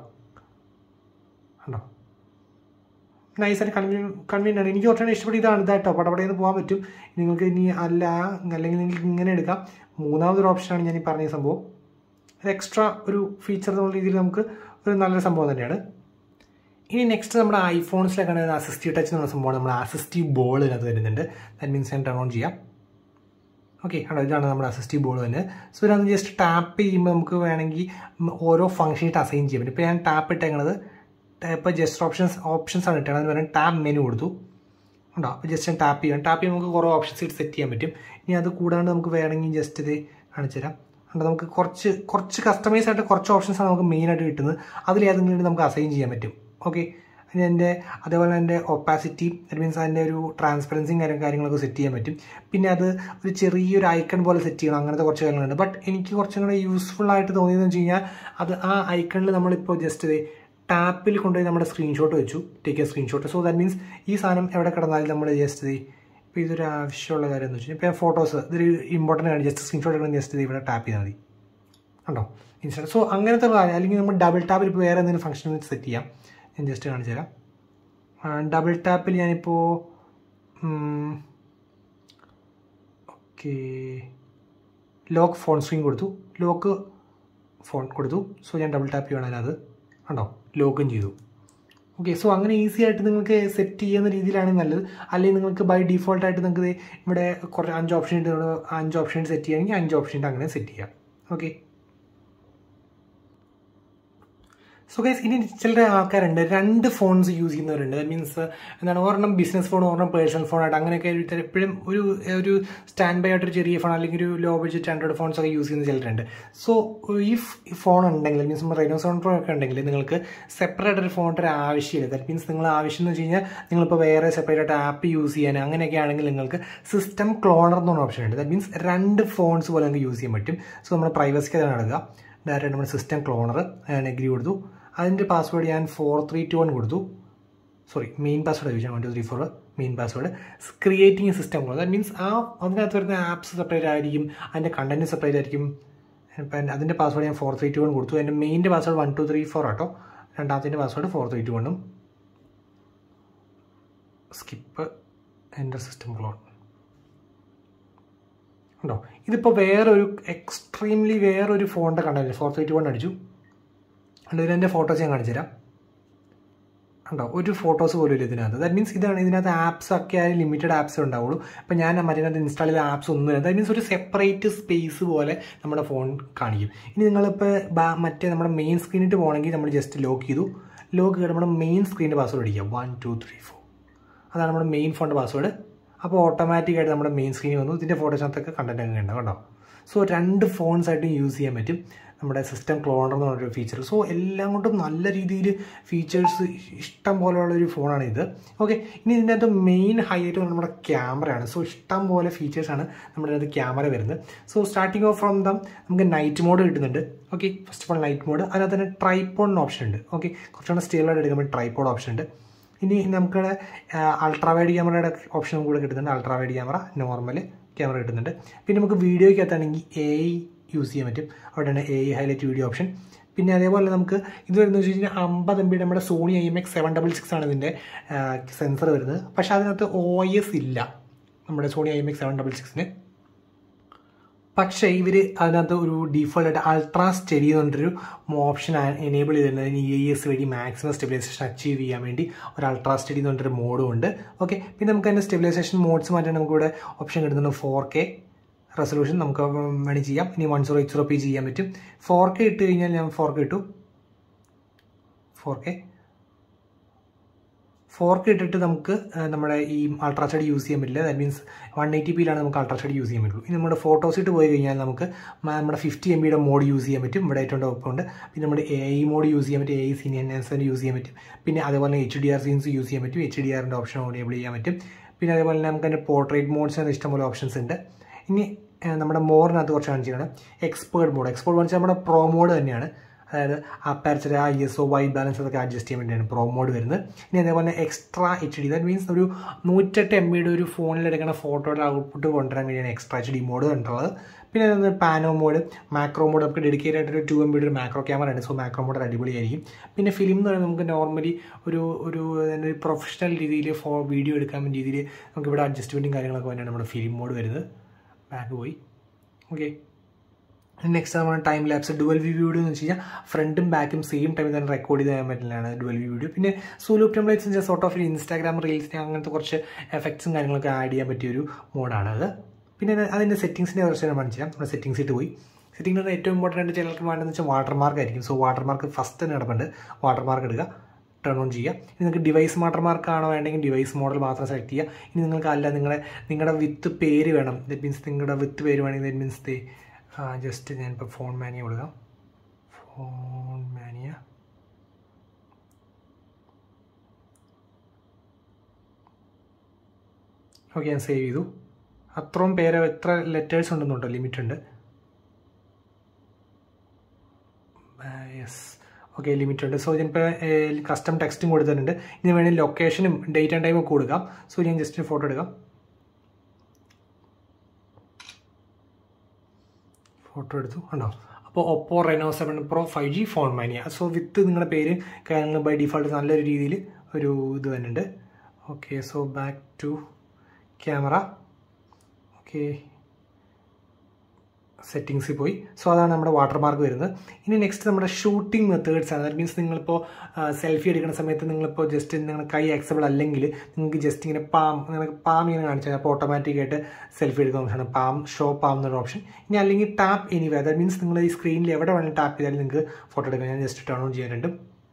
Speaker 1: ഉണ്ടോ നൈസായിട്ട് കൺവീൻ കൺവീൻ ആണ് എനിക്ക് കുറച്ചുകൂടെ ഇഷ്ടപ്പെട്ട ഇതാണ് ഇതാട്ടോ പടപടയെന്ന് പോകാൻ പറ്റും നിങ്ങൾക്ക് ഇനി അല്ല അല്ലെങ്കിൽ നിങ്ങൾക്ക് ഇങ്ങനെ എടുക്കാം മൂന്നാമതൊരു ഓപ്ഷനാണ് ഞാൻ ഈ പറഞ്ഞ സംഭവം അത് എക്സ്ട്രാ ഒരു ഫീച്ചർ എന്നുള്ള രീതിയിൽ നമുക്ക് ഒരു നല്ലൊരു സംഭവം തന്നെയാണ് ഇനി നെക്സ്റ്റ് നമ്മുടെ ഐഫോൺസിലൊക്കെ അസിസ്റ്റീവ് ടച്ച് എന്നുള്ള സംഭവമാണ് നമ്മുടെ അസിസ്റ്റീവ് ബോൾ ഇതിനകത്ത് വരുന്നുണ്ട് ദാറ്റ് മീൻസ് ഞാൻ ടേൺ ഓൺ ചെയ്യാം ഓക്കെ ആണോ ഇതാണ് നമ്മുടെ അസിസ്റ്റീവ് ബോൾ തന്നെ സോ ഇതിനകത്ത് ജസ്റ്റ് ടാപ്പ് ചെയ്യുമ്പോൾ നമുക്ക് വേണമെങ്കിൽ ഓരോ ഫംഗ്ഷനായിട്ട് അസൈൻ ചെയ്യാൻ പറ്റും ഇപ്പോൾ ഞാൻ ടാപ്പ് ഇട്ടേക്കുന്നത് ഇപ്പോൾ ജസ്റ്റ് ഓപ്ഷൻസ് ഓപ്ഷൻസ് ആണ് ഇട്ടത് അതിന് ടാപ്പ് മെനു കൊടുത്തു ഉണ്ടോ അപ്പോൾ ജസ്റ്റ് ഞാൻ ടാപ്പ് ചെയ്യാം ടാപ്പ് ചെയ്യുമ്പോൾ നമുക്ക് കുറേ ഓപ്ഷൻസ് ഇട്ട് സെറ്റ് ചെയ്യാൻ പറ്റും ഇനി അത് കൂടാണ്ട് നമുക്ക് വേണമെങ്കിൽ ജസ്റ്റ് ഇത് കാണിച്ചു തരാം ഉണ്ട് നമുക്ക് കുറച്ച് കുറച്ച് കസ്റ്റമൈസ് ആയിട്ട് കുറച്ച് ഓപ്ഷൻസ് ആണ് നമുക്ക് മെയിനായിട്ട് കിട്ടുന്നത് അതിൽ ഏതെങ്കിലും നമുക്ക് അസൈൻ ചെയ്യാൻ പറ്റും ഓക്കെ അതിന് എൻ്റെ അതേപോലെ എൻ്റെ ഒപ്പാസിറ്റി ദറ്റ് മീൻസ് അതിൻ്റെ ഒരു ട്രാൻസ്പെറൻസിയും കാര്യം കാര്യങ്ങളൊക്കെ സെറ്റ് ചെയ്യാൻ പറ്റും പിന്നെ അത് ഒരു ചെറിയൊരു ഐക്കൺ പോലെ സെറ്റ് ചെയ്യണം അങ്ങനത്തെ കുറച്ച് കാര്യങ്ങളുണ്ട് ബട്ട് എനിക്ക് കുറച്ചും കൂടെ യൂസ്ഫുൾ ആയിട്ട് തോന്നിയതെന്ന് വെച്ച് കഴിഞ്ഞാൽ അത് ആ ഐക്കണിൽ നമ്മളിപ്പോൾ ജസ്റ്റ് ടാപ്പിൽ കൊണ്ടുപോയി നമ്മുടെ സ്ക്രീൻഷോട്ട് വെച്ചു take a screenshot so that means ഈ സാധനം എവിടെ കിടന്നാലും നമ്മൾ ജസ്റ്റ് ഇപ്പോൾ ഇതൊരു ആവശ്യമുള്ള കാര്യം എന്ന് വെച്ചാൽ ഇപ്പോൾ ഫോട്ടോസ് ഇതൊരു ഇമ്പോർട്ടൻ്റ് ആണ് ജസ്റ്റ് സ്ക്രീൻഷോട്ട് എടുക്കുന്ന ജസ്റ്റ് ഇവിടെ ടാപ്പ് ചെയ്താൽ മതി ഉണ്ടോ ഇൻസ്റ്റാ സോ അങ്ങനത്തെ കാര്യം അല്ലെങ്കിൽ നമ്മൾ ഡബിൾ ടാപ്പിൽ ഇപ്പോൾ വേറെ എന്തെങ്കിലും ഫംഗ്ഷൻ സെറ്റ് ചെയ്യാം ഞാൻ ജസ്റ്റ് കാണിച്ചു തരാം ഡബിൾ ടാപ്പിൽ ഞാനിപ്പോൾ ഓക്കെ ലോക്ക് ഫോൺ സ്ക്രീൻ കൊടുത്തു ലോക്ക് ഫോൺ കൊടുത്തു സോ ഞാൻ ഡബിൾ ടാപ്പ് ചെയ്യണം അത് കണ്ടോ ലോഗിൻ ചെയ്തു ഓക്കെ സോ അങ്ങനെ ഈസി ആയിട്ട് നിങ്ങൾക്ക് സെറ്റ് ചെയ്യുന്ന രീതിയിലാണ് നല്ലത് അല്ലെങ്കിൽ നിങ്ങൾക്ക് ബൈ ഡീഫോൾട്ടായിട്ട് നിങ്ങൾക്ക് ഇവിടെ കുറേ അഞ്ച് ഓപ്ഷൻ ഉണ്ട് അഞ്ച് ഓപ്ഷൻ സെറ്റ് ചെയ്യുകയാണെങ്കിൽ അഞ്ച് ഓപ്ഷൻ അങ്ങനെ സെറ്റ് ചെയ്യാം ഓക്കെ സോ ഗൈസ് ഇനി ചില ആൾക്കാരുണ്ട് രണ്ട് ഫോൺസ് യൂസ് ചെയ്യുന്നവരുണ്ട് ദാറ്റ് മീൻസ് എന്താണ് ഒരെണ്ണം ബിസിനസ് ഫോൺ ഒരെണ്ണം പേഴ്സണൽ ഫോണായിട്ട് അങ്ങനെയൊക്കെ ഒരു- എപ്പോഴും ഒരു ഒരു സ്റ്റാൻഡ് ബൈ ആയിട്ടൊരു ചെറിയ ഫോൺ അല്ലെങ്കിൽ ഒരു ലോ ബഡ്ജറ്റ് ആൻഡ്രോയിഡ് ഫോൺസ് ഒക്കെ യൂസ് ചെയ്യുന്ന ചിലരുണ്ട് സോ ഈ ഫോൺ ഉണ്ടെങ്കിൽ മീൻസ് നമ്മൾ റെനോ സോൺ പ്രോ ഒക്കെ ഉണ്ടെങ്കിൽ നിങ്ങൾക്ക് സെപ്പറേറ്റ് ഒരു ഫോണിൻ്റെ ഒരു ആവശ്യമില്ല ദാറ്റ് മീൻസ് നിങ്ങൾ ആവശ്യം എന്ന് വെച്ച് കഴിഞ്ഞാൽ നിങ്ങളിപ്പോൾ വേറെ സെപ്പറേറ്റ് ആയിട്ട് ആപ്പ് യൂസ് ചെയ്യാൻ അങ്ങനെയൊക്കെ ആണെങ്കിൽ നിങ്ങൾക്ക് സിസ്റ്റം ക്ലോണർ എന്ന് പറഞ്ഞ ഓപ്ഷൻ ഉണ്ട് ദാറ്റ് മീൻസ് രണ്ട് ഫോൺസ് പോലെ നിങ്ങൾക്ക് യൂസ് ചെയ്യാൻ പറ്റും സോ നമ്മുടെ പ്രൈവസിക്ക് അതാണ് നടക്കുക ഡയറക്റ്റ് നമ്മുടെ സിസ്റ്റം ക്ലോണർ ഞാൻ എഗ്രി കൊടുത്തു അതിൻ്റെ പാസ്വേഡ് ഞാൻ ഫോർ ത്രീ ടു വൺ കൊടുത്തു സോറി മെയിൻ പാസ്വേഡ് ചോദിച്ചാൽ one two three four main password creating system cloner that means ആ അതിനകത്ത് വരുന്ന ആപ്സ് സെപ്പറേറ്റ് ആയിരിക്കും അതിൻ്റെ കണ്ടന്റ് സെപ്പറേറ്റ് ആയിരിക്കും ഇപ്പം അതിൻ്റെ പാസ്വേഡ് ഞാൻ ഫോർ ത്രീ ടു വൺ കൊടുത്തു എൻ്റെ മെയിൻ്റെ password one two three four ആട്ടോ രണ്ടാമത്തിൻ്റെ പാസ്വേഡ് ഫോർ ത്രീ ടു വണ്ണും സ്കിപ്പ് എൻ്റെ സിസ്റ്റം ക്ലോൺ ഉണ്ടോ ഇതിപ്പോൾ വേറൊരു എക്സ്ട്രീംലി വേറൊരു ഫോണിൻ്റെ content four three two one അടിച്ചു അതിൽ എൻ്റെ ഫോട്ടോസ് ഞാൻ കാണിച്ചു തരാം ഉണ്ടോ ഒരു ഫോട്ടോസ് പോലും ഇല്ല ഇതിനകത്ത് ദാറ്റ് മീൻസ് ഇതാണ് ഇതിനകത്ത് ആപ്സ് ഒക്കെ ആയാലും ലിമിറ്റഡ് ആപ്സ് ഉണ്ടാവുള്ളൂ അപ്പം ഞാൻ മറ്റേനകത്ത് ഇൻസ്റ്റാൾ ചെയ്ത ആപ്സ് ഒന്നുമില്ല ദാറ്റ് മീൻസ് ഒരു സെപ്പറേറ്റ് സ്പേസ് പോലെ നമ്മുടെ ഫോൺ കാണിക്കും ഇനി നിങ്ങളിപ്പോൾ മറ്റേ നമ്മുടെ മെയിൻ സ്ക്രീനിട്ട് പോകണമെങ്കിൽ നമ്മൾ ജസ്റ്റ് ലോക്ക് ചെയ്തു ലോക്ക് ചെയ്ത് നമ്മുടെ മെയിൻ സ്ക്രീനിൻ്റെ പാസ്വേഡ് അടിക്കുക വൺ ടു ത്രീ ഫോർ അതാണ് നമ്മുടെ മെയിൻ ഫോണിൻ്റെ പാസ്വേഡ് അപ്പോൾ ഓട്ടോമാറ്റിക്കായിട്ട് നമ്മുടെ മെയിൻ സ്ക്രീനിൽ വന്നു ഇതിൻ്റെ ഫോട്ടോസിനകത്തൊക്കെ കണ്ടന്റ് ഒക്കെ ഉണ്ടാവും കേട്ടോ സോ രണ്ട് ഫോൺസ് ആയിട്ട് യൂസ് ചെയ്യാൻ പറ്റും നമ്മുടെ സിസ്റ്റം ക്ലോണർ എന്ന് പറഞ്ഞൊരു ഫീച്ചർ സോ എല്ലാം കൊണ്ടും നല്ല രീതിയിൽ ഫീച്ചേഴ്സ് ഇഷ്ടം പോലെയുള്ള ഒരു ഫോണാണ് ഇത് ഓക്കെ ഇനി ഇതിൻ്റെ അകത്ത് മെയിൻ ഹൈലൈറ്റ് നമ്മുടെ ക്യാമറയാണ് സോ ഇഷ്ടം പോലെ ഫീച്ചേഴ്സാണ് നമ്മുടെ അകത്ത് ക്യാമറ വരുന്നത് so starting off from them നമുക്ക് നൈറ്റ് മോഡ് കിട്ടുന്നുണ്ട് okay first of all night mode അതിനകത്ത് തന്നെ ട്രൈപ്പോൺ ഓപ്ഷൻ ഉണ്ട് ഓക്കെ കുറച്ചുകൂടെ സ്റ്റേബിളായിട്ട് എടുക്കുമ്പോൾ ട്രൈപ്പോഡ് ഓപ്ഷൻ ഉണ്ട് ഇനി നമുക്ക് അൾട്രാവൈഡ് ക്യാമറയുടെ ഓപ്ഷൻ കൂടെ കിട്ടുന്നുണ്ട് അൾട്രാവൈഡ് ക്യാമറ നോർമൽ ക്യാമറ കിട്ടുന്നുണ്ട് പിന്നെ നമുക്ക് വീഡിയോയ്ക്കകത്താണെങ്കിൽ എ ഐ യൂസ് ചെയ്യാൻ പറ്റും അവിടെയാണ് A I highlight video option പിന്നെ അതേപോലെ നമുക്ക് ഇത് വരുന്നത് വെച്ച് കഴിഞ്ഞാൽ അമ്പത് എം ബി നമ്മുടെ Sony I M X seven double six ആണ് ഇതിൻ്റെ സെൻസർ വരുന്നത് പക്ഷേ അതിനകത്ത് ഒ എസ് ഇല്ല നമ്മുടെ Sony I M X seven double സിക്സിന് പക്ഷേ ഇവർ അതിനകത്ത് ഒരു ഡീഫോൾട്ട് ആയിട്ട് അൾട്രാ സ്റ്റഡി എന്ന് പറഞ്ഞൊരു ഓപ്ഷൻ എനേബിൾ ചെയ്തിരുന്നത് ഇ ഐ എസ് വഴി മാക്സിമം സ്റ്റെബിലൈസേഷൻ അച്ചീവ് ചെയ്യാൻ വേണ്ടി ഒരു അൾട്രാ സ്റ്റഡി എന്ന് പറഞ്ഞൊരു മോഡും ഉണ്ട് ഓക്കെ പിന്നെ നമുക്ക് അതിൻ്റെ സ്റ്റെബിലൈസേഷൻ മോഡ്സ് മാറ്റാൻ നമുക്ക് ഇവിടെ ഓപ്ഷൻ കിട്ടുന്നുണ്ട് ഫോർ കെ റെസൊല്യൂഷൻ നമുക്ക് വേണമെങ്കിൽ ചെയ്യാം ഇനി one zero eight zero P ചെയ്യാൻ പറ്റും ഫോർ കെ ഇട്ട് കഴിഞ്ഞാൽ ഞാൻ ഫോർ കെ ഇട്ടു ഫോർ കെ ഫോർ കെ ഇട്ടിട്ട് നമുക്ക് നമ്മുടെ ഈ അൾട്രാ സ്റ്റഡി യൂസ് ചെയ്യാൻ പറ്റില്ല ദാറ്റ് മീൻസ് വൺ എയ്റ്റി പിയിലാണ് നമുക്ക് അൾട്രാ സ്റ്റഡി യൂസ് ചെയ്യാൻ പറ്റുള്ളൂ ഇനി നമ്മുടെ ഫോട്ടോസ് ഇട്ട് പോയി കഴിഞ്ഞാൽ നമുക്ക് നമ്മുടെ ഫിഫ്റ്റി എം ബിയുടെ മോഡ് യൂസ് ചെയ്യാൻ പറ്റും ഇവിടെ ഏറ്റവും ടോപ്പുണ്ട് പിന്നെ നമ്മുടെ എ ഐ മോഡ് യൂസ് ചെയ്യാൻ പറ്റും A I senior enhancement use ചെയ്യാൻ പറ്റും പിന്നെ അതേപോലെ H D R scenes use ചെയ്യാൻ പറ്റും എച്ച് ഡി ആറിൻ്റെ ഓപ്ഷൻ എനേബിൾ ചെയ്യാൻ പറ്റും പിന്നെ അതേപോലെ തന്നെ നമുക്ക് അതിൻ്റെ പോർട്രേറ്റ് മോഡ്സ് ഇഷ്ടംപോലെ ഓപ്ഷൻസ് ഉണ്ട് ഇനി നമ്മുടെ മോറിനകത്ത് കുറച്ച് കാണിച്ചിരിക്കണം എക്സ്പേർട്ട് മോഡ് എക്സ്പേർട്ട് മോഡ് നമ്മുടെ പ്രോ മോഡ് തന്നെയാണ് അതായത് aperture I S O white balance അതൊക്കെ അഡ്ജസ്റ്റ് ചെയ്യാൻ വേണ്ടിയാണ് പ്രോ മോഡ് വരുന്നത് ഇനി അതേപോലെ extra H D that means ഒരു നൂറ്റെട്ട് എം ബിയുടെ ഒരു ഫോണിൽ എടുക്കുന്ന ഫോട്ടോയുടെ ഔട്ട്പുട്ട് കൊണ്ടുവരാൻ വേണ്ടിയാണ് എക്സ്ട്രാ എച്ച് ഡി മോഡ് കണ്ടുള്ളത് പിന്നെ അതൊന്ന് പാനോ മോഡ് മാക്രോ മോഡ് നമുക്ക് ഡെഡിക്കേറ്റ് ആയിട്ട് ഒരു ടു എം ബിയുടെ ഒരു മാക്രോ ക്യാമറ ഉണ്ട് സോ മാക്രോ മോഡ് അടിപൊളിയായിരിക്കും പിന്നെ ഫിലിം എന്ന് പറയുന്നത് നമുക്ക് നോർമലി ഒരു ഒരു ഒരു പ്രൊഫഷണൽ രീതിയിൽ ഫോ വീഡിയോ എടുക്കാൻ വേണ്ടി രീതിയിൽ നമുക്ക് ഇവിടെ അഡ്ജസ്റ്റ്മെൻറ്റും കാര്യങ്ങളൊക്കെ വേണ്ടിയാണ് നമ്മുടെ ഫിലിം മോഡ് വരുന്നത് ബാക്ക് പോയി ഓക്കെ നെക്സ്റ്റ് നമ്മൾ time lapse dual view video എന്ന് വെച്ച് കഴിഞ്ഞാൽ ഫ്രണ്ടും ബാക്കും സെയിം ടൈമിൽ തന്നെ റെക്കോർഡ് ചെയ്യാൻ പറ്റുന്നതാണ് ഡുവൽ വ്യൂ വീഡിയോ പിന്നെ solo templates sort of Instagram റീൽസിന് അങ്ങനത്തെ കുറച്ച് എഫക്ട്സും കാര്യങ്ങളൊക്കെ ആഡ് ചെയ്യാൻ പറ്റിയൊരു മോഡാണ് അത് പിന്നെ അതിൻ്റെ സെറ്റിങ്സിൻ്റെ കുറച്ച് ഞാൻ കാണിച്ചു നമ്മുടെ സെറ്റിങ്സ് ഇട്ട് പോയി സെറ്റിംഗ് ഏറ്റവും ഇമ്പോർട്ടൻ്റ് ആയിട്ട് ചിലർക്ക് വേണ്ടതെന്ന് വെച്ചാൽ വാട്ടർമാർക്ക് ആയിരിക്കും സോ വാട്ടർമാർക്ക് ഫസ്റ്റ് തന്നെ കിടപ്പുണ്ട് വാട്ടർമാർക്ക് ഇടുക ടേൺ ഓൺ ചെയ്യുക ഇനി നിങ്ങൾക്ക് ഡിവൈസ് വാട്ടർമാർക്ക് ആണോ വേണമെങ്കിൽ ഡിവൈസ് മോഡൽ മാത്രം സെലക്ട് ചെയ്യുക ഇനി നിങ്ങൾക്ക് അല്ല നിങ്ങളുടെ നിങ്ങളുടെ വിത്ത് പേര് വേണം ദറ്റ് മീൻസ് നിങ്ങളുടെ വിത്ത് പേര് വേണമെങ്കിൽ ദറ്റ് മീൻസ് ദേ ജസ്റ്റ് ഞാനിപ്പോൾ ഫോൺ മാനിയ കൊടുക്കാം ഫോൺ മാനിയ ഓക്കെ ഞാൻ സേവ് ചെയ്തു അത്രയും പേര് എത്ര ലെറ്റേഴ്സ് ഉണ്ടെന്നുണ്ടോ ലിമിറ്റ് ഉണ്ട് യെസ് ഓക്കെ ലിമിറ്റ് ഉണ്ട് സോ ഞാനിപ്പോൾ കസ്റ്റം ടെക്സ്റ്റും കൊടുത്തിട്ടുണ്ട് ഇനി വേണമെങ്കിൽ ലൊക്കേഷനും ഡേറ്റ് ആൻഡ് ടൈമും ഒക്കെ കൊടുക്കാം സോ ഞാൻ ജസ്റ്റ് ഫോട്ടോ എടുക്കാം ഫോട്ടോ എടുത്തു കണ്ടോ അപ്പോൾ Oppo Reno seven pro five G phone mania so with നിങ്ങളുടെ പേര് കാര്യങ്ങൾ ബൈ ഡിഫോൾട്ട് നല്ലൊരു രീതിയിൽ ഒരു ഇത് വരുന്നുണ്ട് okay so back to camera okay സെറ്റിങ്സിൽ പോയി സോ അതാണ് നമ്മുടെ വാട്ടർമാർക്ക് വരുന്നത് ഇനി നെക്സ്റ്റ് നമ്മുടെ ഷൂട്ടിംഗ് മെത്തേഡ്സ് ആണ് ദാറ്റ് മീൻസ് നിങ്ങളിപ്പോൾ സെൽഫി എടുക്കുന്ന സമയത്ത് നിങ്ങളിപ്പോൾ ജസ്റ്റ് നിങ്ങളുടെ കൈ ആക്സബിൾ അല്ലെങ്കിൽ നിങ്ങൾക്ക് ജസ്റ്റ് ഇങ്ങനെ പാം നിങ്ങൾക്ക് പാം ഇങ്ങനെ കാണിച്ചാൽ അപ്പോൾ ഓട്ടോമാറ്റിക്കായിട്ട് സെൽഫി എടുക്കുന്ന ഓപ്ഷനാണ് പാം ഷോ പാം എന്നൊരു ഓപ്ഷൻ ഇനി അല്ലെങ്കിൽ ടാപ്പ് എനിവേ ദാറ്റ് മീൻസ് നിങ്ങൾ ഈ സ്ക്രീനിൽ എവിടെ വേണമെങ്കിലും ടാപ്പ് ചെയ്താലും നിങ്ങൾക്ക് ഫോട്ടോ എടുക്കാം ഞാൻ ജസ്റ്റ് ടേൺ ഓൺ ചെയ്യാനുണ്ട്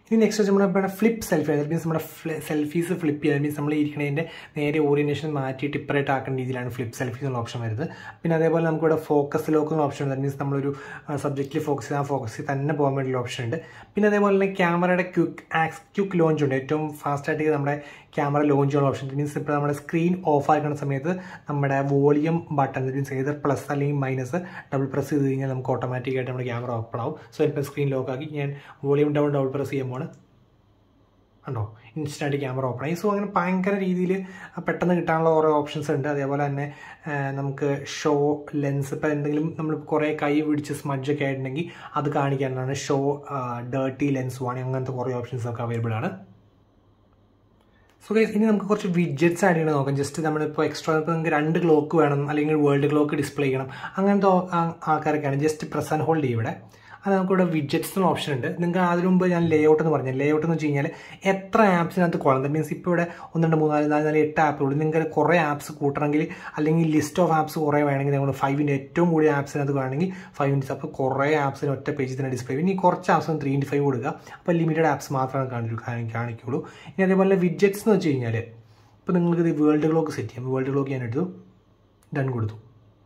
Speaker 1: ഇനി നെക്സ്റ്റ് വെച്ച് നമ്മുടെ ഫ്ലിപ്പ് സെൽഫി ദാറ്റ് മീൻസ് നമ്മുടെ സെൽഫീസ് ഫ്ലിപ്പ് ചെയ്യുക മീൻസ് നമ്മൾ ഇരിക്കണതിൻ്റെ നേരെ ഓറിയൻറ്റേഷൻ മാറ്റിയിട്ട് ഇപ്പറേറ്റ് ആക്കുന്ന രീതിയിലാണ് ഫ്ലിപ്പ് സെൽഫി എന്നുള്ള ഓപ്ഷൻ വരുന്നത് പിന്നെ അതേപോലെ നമുക്കിവിടെ ഫോക്കസ് ലോക്ക് എന്നുള്ള ഓപ്ഷൻ ഉണ്ട് ദാറ്റ് മീൻസ് നമ്മളൊരു സബ്ജക്റ്റിൽ ഫോക്കസ് ചെയ്താൽ ആ ഫോക്കസിൽ തന്നെ പോകാൻ വേണ്ടിയുള്ള ഓപ്ഷൻ ഉണ്ട് പിന്നെ അതേപോലെ തന്നെ ക്യാമറയുടെ ക്വിക്ക് ആക്സ് ക്വിക്ക് ലോഞ്ച് ഉണ്ട് ഏറ്റവും ഫാസ്റ്റായിട്ട് നമ്മുടെ ക്യാമറ ലോഞ്ച് ചെയ്യാനുള്ള ഓപ്ഷൻ മീൻസ് ഇപ്പോൾ നമ്മുടെ സ്ക്രീൻ ഓഫ് ആക്കുന്ന സമയത്ത് നമ്മുടെ വോളിയം ബട്ടൺ മീൻസ് ഏത് പ്ലസ് അല്ലെങ്കിൽ മൈനസ് ഡബിൾ പ്രസ് ചെയ്ത് കഴിഞ്ഞാൽ നമുക്ക് ഓട്ടോമാറ്റിക്കായിട്ട് നമ്മുടെ ക്യാമറ ഓപ്പൺ ആവും സോ ഇപ്പോൾ സ്ക്രീൻ ലോക്ക് ആക്കി ഞാൻ വോളിയം ഡൗൺ ഡബിൾ പ്രസ് ചെയ്യുമ്പോൾ ഉണ്ടോ ഇൻസ്റ്റൻറ്റ് ക്യാമറ ഓപ്പൺ ആയി സോ അങ്ങനെ ഭയങ്കര രീതിയിൽ പെട്ടെന്ന് കിട്ടാനുള്ള ഓരോ ഓപ്ഷൻസ് ഉണ്ട് അതേപോലെ തന്നെ നമുക്ക് ഷോ ലെൻസ് ഇപ്പോൾ എന്തെങ്കിലും നമ്മൾ കുറേ കൈ പിടിച്ച് സ്മഡ്ജൊക്കെ ആയിട്ടുണ്ടെങ്കിൽ അത് കാണിക്കാനാണ് ഷോ ഡേർട്ടി ലെൻസ് വാണി അങ്ങനത്തെ കുറേ ഓപ്ഷൻസ് ഒക്കെ അവൈലബിൾ ആണ് സോ ഗൈസ് ഇനി നമുക്ക് കുറച്ച് വിഡ്ജറ്റ്സ് ആഡ് ചെയ്യണം നോക്കാം ജസ്റ്റ് നമ്മളിപ്പോൾ എക്സ്ട്രാ ഇപ്പോൾ നിങ്ങൾക്ക് രണ്ട് ക്ലോക്ക് വേണം അല്ലെങ്കിൽ വേൾഡ് ക്ലോക്ക് ഡിസ്പ്ലേ ചെയ്യണം അങ്ങനത്തെ ആൾക്കാരൊക്കെയാണ് ജസ്റ്റ് പ്രസ് ആൻഡ് ഹോൾഡ് ചെയ്യും ഇവിടെ അത് നമുക്കിവിടെ വിഡ്ജറ്റ്സ് എന്ന ഓപ്ഷൻ ഉണ്ട് നിങ്ങൾക്ക് അതിനു മുമ്പ് ഞാൻ ലേ ഔട്ട് എന്ന് പറഞ്ഞത് ലേ ഔട്ട് എന്ന് വെച്ച് കഴിഞ്ഞാൽ എത്ര ആപ്സിനകത്ത് കൊള്ളാം ദാറ്റ് മീൻസ് ഇപ്പോൾ ഇവിടെ ഒന്ന് രണ്ട് മൂന്ന് നാല് നാല് നാല് എട്ട് ആപ്പുകൾ നിങ്ങൾക്ക് കുറേ ആപ്സ് കൂട്ടണമെങ്കിൽ അല്ലെങ്കിൽ ലിസ്റ്റ് ഓഫ് ആപ്സ് കുറേ വേണമെങ്കിൽ നിങ്ങൾ ഫൈവിൻ്റെ ഏറ്റവും കൂടിയ ആപ്സിനകത്ത് വേണമെങ്കിൽ ഫൈവ് മിനിറ്റ്സ് അപ്പോൾ കുറേ ആപ്സിന് ഒറ്റ പേജിൽ തന്നെ ഡിസ്പ്ലേ ഇനി കുറച്ച് ആപ്സ് ത്രീ ഇൻറ്റ് ഫൈവ് കൊടുക്കുക അപ്പോൾ ലിമിറ്റഡ് ആപ്സ് മാത്രമാണ് കാണിക്കൂ കാണിക്കുള്ളൂ ഇനി അതേപോലെ വിഡ്ജറ്റ്സ് എന്ന് വെച്ച് കഴിഞ്ഞാൽ ഇപ്പോൾ നിങ്ങൾക്ക് ഇത് വേൾഡ് ക്ലോക്ക് സെറ്റ് ചെയ്യാം വേൾഡ് ക്ലോക്ക് ഞാൻ എടുത്തു ഡൺ കൊടുത്തു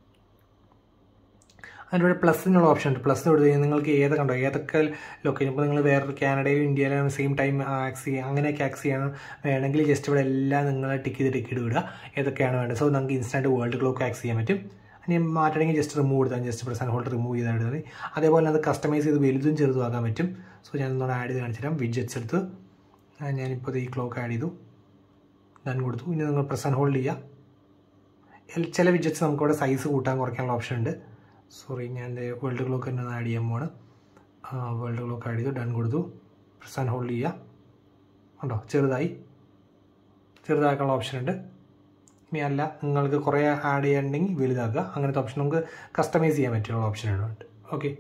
Speaker 1: അതിൻ്റെ പ്ലസിനുള്ള ഓപ്ഷൻ ഉണ്ട് പ്ലസ് കൊടുത്തു കഴിഞ്ഞാൽ നിങ്ങൾക്ക് ഏതൊക്കെ കണ്ടോ ഏതൊക്കെ ലൊക്കേഷൻ ഇപ്പോൾ നിങ്ങൾ വേറൊരു കാനഡയിലും ഇന്ത്യയിലും സെയിം ടൈം ആക്സ് ചെയ്യുക അങ്ങനെയൊക്കെ ആക്സ് ചെയ്യണം വേണമെങ്കിൽ ജസ്റ്റ് ഇവിടെ എല്ലാം നിങ്ങൾ ടിക്ക് ചെയ്ത് ടിക്ക് ചെയ്ത് വിടുക ഏതൊക്കെയാണ് വേണ്ടത് സോ നമുക്ക് ഇൻസ്റ്റൻറ്റ് വേൾഡ് ക്ലോക്ക് ആക്സ് ചെയ്യാൻ പറ്റും ഇനി മാറ്റണമെങ്കിൽ ജസ്റ്റ് റിമൂവ് കൊടുത്താൽ ജസ്റ്റ് പ്രസ് ഹോൾഡ് റിമൂവ് ചെയ്താൽ മതി അതേപോലെ അത് കസ്റ്റമൈസ് ചെയ്ത് വലുതും ചെറുതും ആക്കാൻ പറ്റും സോ ഞാൻ ഒന്നുകൂടെ ആഡ് ചെയ്ത് കാണിച്ചു തരാം വിഡ്ജറ്റ്സ് എടുത്ത് ഞാനിപ്പോൾ ഈ ക്ലോക്ക് ആഡ് ചെയ്തു ഡൺ കൊടുത്തു ഇനി നിങ്ങൾ പ്രസ് ഹോൾഡ് ചെയ്യുക ചില വിഡ്ജറ്റ്സ് നമുക്കിവിടെ സൈസ് കൂട്ടാൻ കുറയ്ക്കാനുള്ള ഓപ്ഷൻ ഉണ്ട് സോറി ഞാൻ വേൾഡ് ക്ലോക്ക് തന്നെ ഒന്ന് ആഡ് ചെയ്യാൻ പോവാണ് വേൾഡ് ക്ലോക്ക് ആഡ് ചെയ്തു ഡൺ കൊടുത്തു പ്രസ് ആൻഡ് ഹോൾഡ് ചെയ്യുക ഉണ്ടോ ചെറുതായി ചെറുതാക്കാനുള്ള ഓപ്ഷൻ ഉണ്ട് ഇനി അല്ല നിങ്ങൾക്ക് കുറേ ആഡ് ചെയ്യാനുണ്ടെങ്കിൽ വലുതാക്കുക അങ്ങനത്തെ ഓപ്ഷൻ നമുക്ക് കസ്റ്റമൈസ് ചെയ്യാൻ പറ്റിയുള്ള ഓപ്ഷൻ ഉണ്ട് ഓക്കെ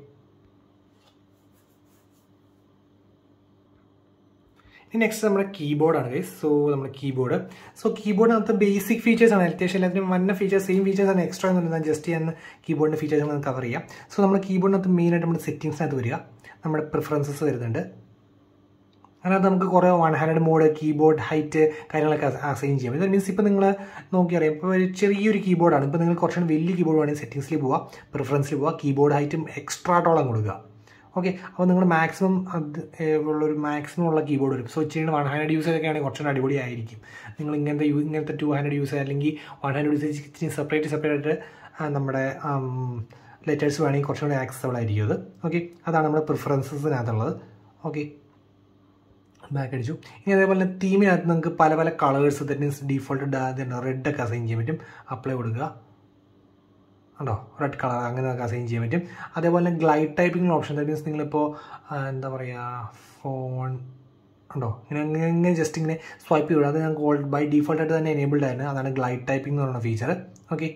Speaker 1: ഇനി നെക്സ്റ്റ് നമ്മുടെ കീബോർഡാണ് ഗൈസ് സോ നമ്മുടെ കീബോർഡ് സോ കീബോർഡിനകത്ത് ബേസിക് ഫീച്ചേഴ്സ് ആണ് അത്യാവശ്യം എല്ലാത്തിനും വന്ന ഫീച്ചേഴ്സ് സെയിം ഫീച്ചേഴ്സ് ആണ് എക്സ്ട്രാ എന്ന് ഞാൻ ജസ്റ്റ് ചെയ്യാൻ കീബോർഡിൻ്റെ ഫീച്ചേഴ്സ് നമുക്ക് കവർ ചെയ്യാം സോ നമ്മുടെ കീബോർഡിനകത്ത് മെയിനായിട്ട് നമ്മുടെ സെറ്റിങ്സിനകത്ത് വരിക നമ്മുടെ പ്രിഫറൻസസ് വരുന്നുണ്ട് അതിനകത്ത് നമുക്ക് കുറേ one hand mode keyboard height കാര്യങ്ങളൊക്കെ അസൈൻ ചെയ്യാം ഇത് മീൻസ് ഇപ്പോൾ നിങ്ങൾ നോക്കിയറിയാം ഇപ്പോൾ ഒരു ചെറിയൊരു കീബോർഡാണ് ഇപ്പോൾ നിങ്ങൾ കുറച്ചുകൂടി വലിയ കീബോർഡ് വേണമെങ്കിൽ സെറ്റിങ്സിൽ പോവുക പ്രിഫറൻസിൽ പോവുക കീബോർഡ് ഹൈറ്റും എക്സ്ട്രാ ടോളം കൊടുക്കുക ഓക്കെ അപ്പോൾ നിങ്ങൾ മാക്സിമം അത് ഉള്ളൊരു മാക്സിമം ഉള്ള കീബോർഡ് വരും സോ ചെയ്യുന്ന വൺ ഹാൻഡ് യൂസ് ഒക്കെ ആണെങ്കിൽ കുറച്ചുകൂടി അടിപൊളിയായിരിക്കും നിങ്ങൾ ഇങ്ങനത്തെ യൂ ഇങ്ങനത്തെ ടു ഹാൻഡ് യൂസ് അല്ലെങ്കിൽ വൺ ഹാൻഡ് യൂസ് ഇച്ചിരി സെപ്പറേറ്റ് സെപ്പറേറ്റ് ആയിട്ട് നമ്മുടെ ലെറ്റേഴ്സ് വേണമെങ്കിൽ കുറച്ചുകൂടി ആക്സസബിൾ ആയിരിക്കും അത് ഓക്കെ അതാണ് നമ്മുടെ പ്രിഫറൻസസിനകത്തുള്ളത് ഓക്കെ ബാക്ക് അടിച്ചു ഇനി അതേപോലെ തന്നെ തീമിനകത്ത് നിങ്ങൾക്ക് പല പല colours that means default red ഒക്കെ അസൈൻ ചെയ്യാൻ പറ്റും അപ്ലൈ കൊടുക്കുക ഉണ്ടോ റെഡ് കളർ അങ്ങനെയൊക്കെ അസൈൻ ചെയ്യാൻ പറ്റും അതേപോലെ തന്നെ glide typing option that means നിങ്ങളിപ്പോൾ എന്താ പറയുക ഫോൺ ഉണ്ടോ ഇങ്ങനെ ഇങ്ങനെ ഇങ്ങനെ ജസ്റ്റ് ഇങ്ങനെ സ്വൈപ്പ് ചെയ്യുക അത് ഞങ്ങൾക്ക് ഓൾഡ് ബൈ ഡീഫോൾട്ടായിട്ട് തന്നെ എനേബിൾഡ് ആയിരുന്നു അതാണ് ഗ്ലൈഡ് ടൈപ്പിംഗ് എന്ന് പറയുന്ന ഫീച്ചർ ഓക്കെ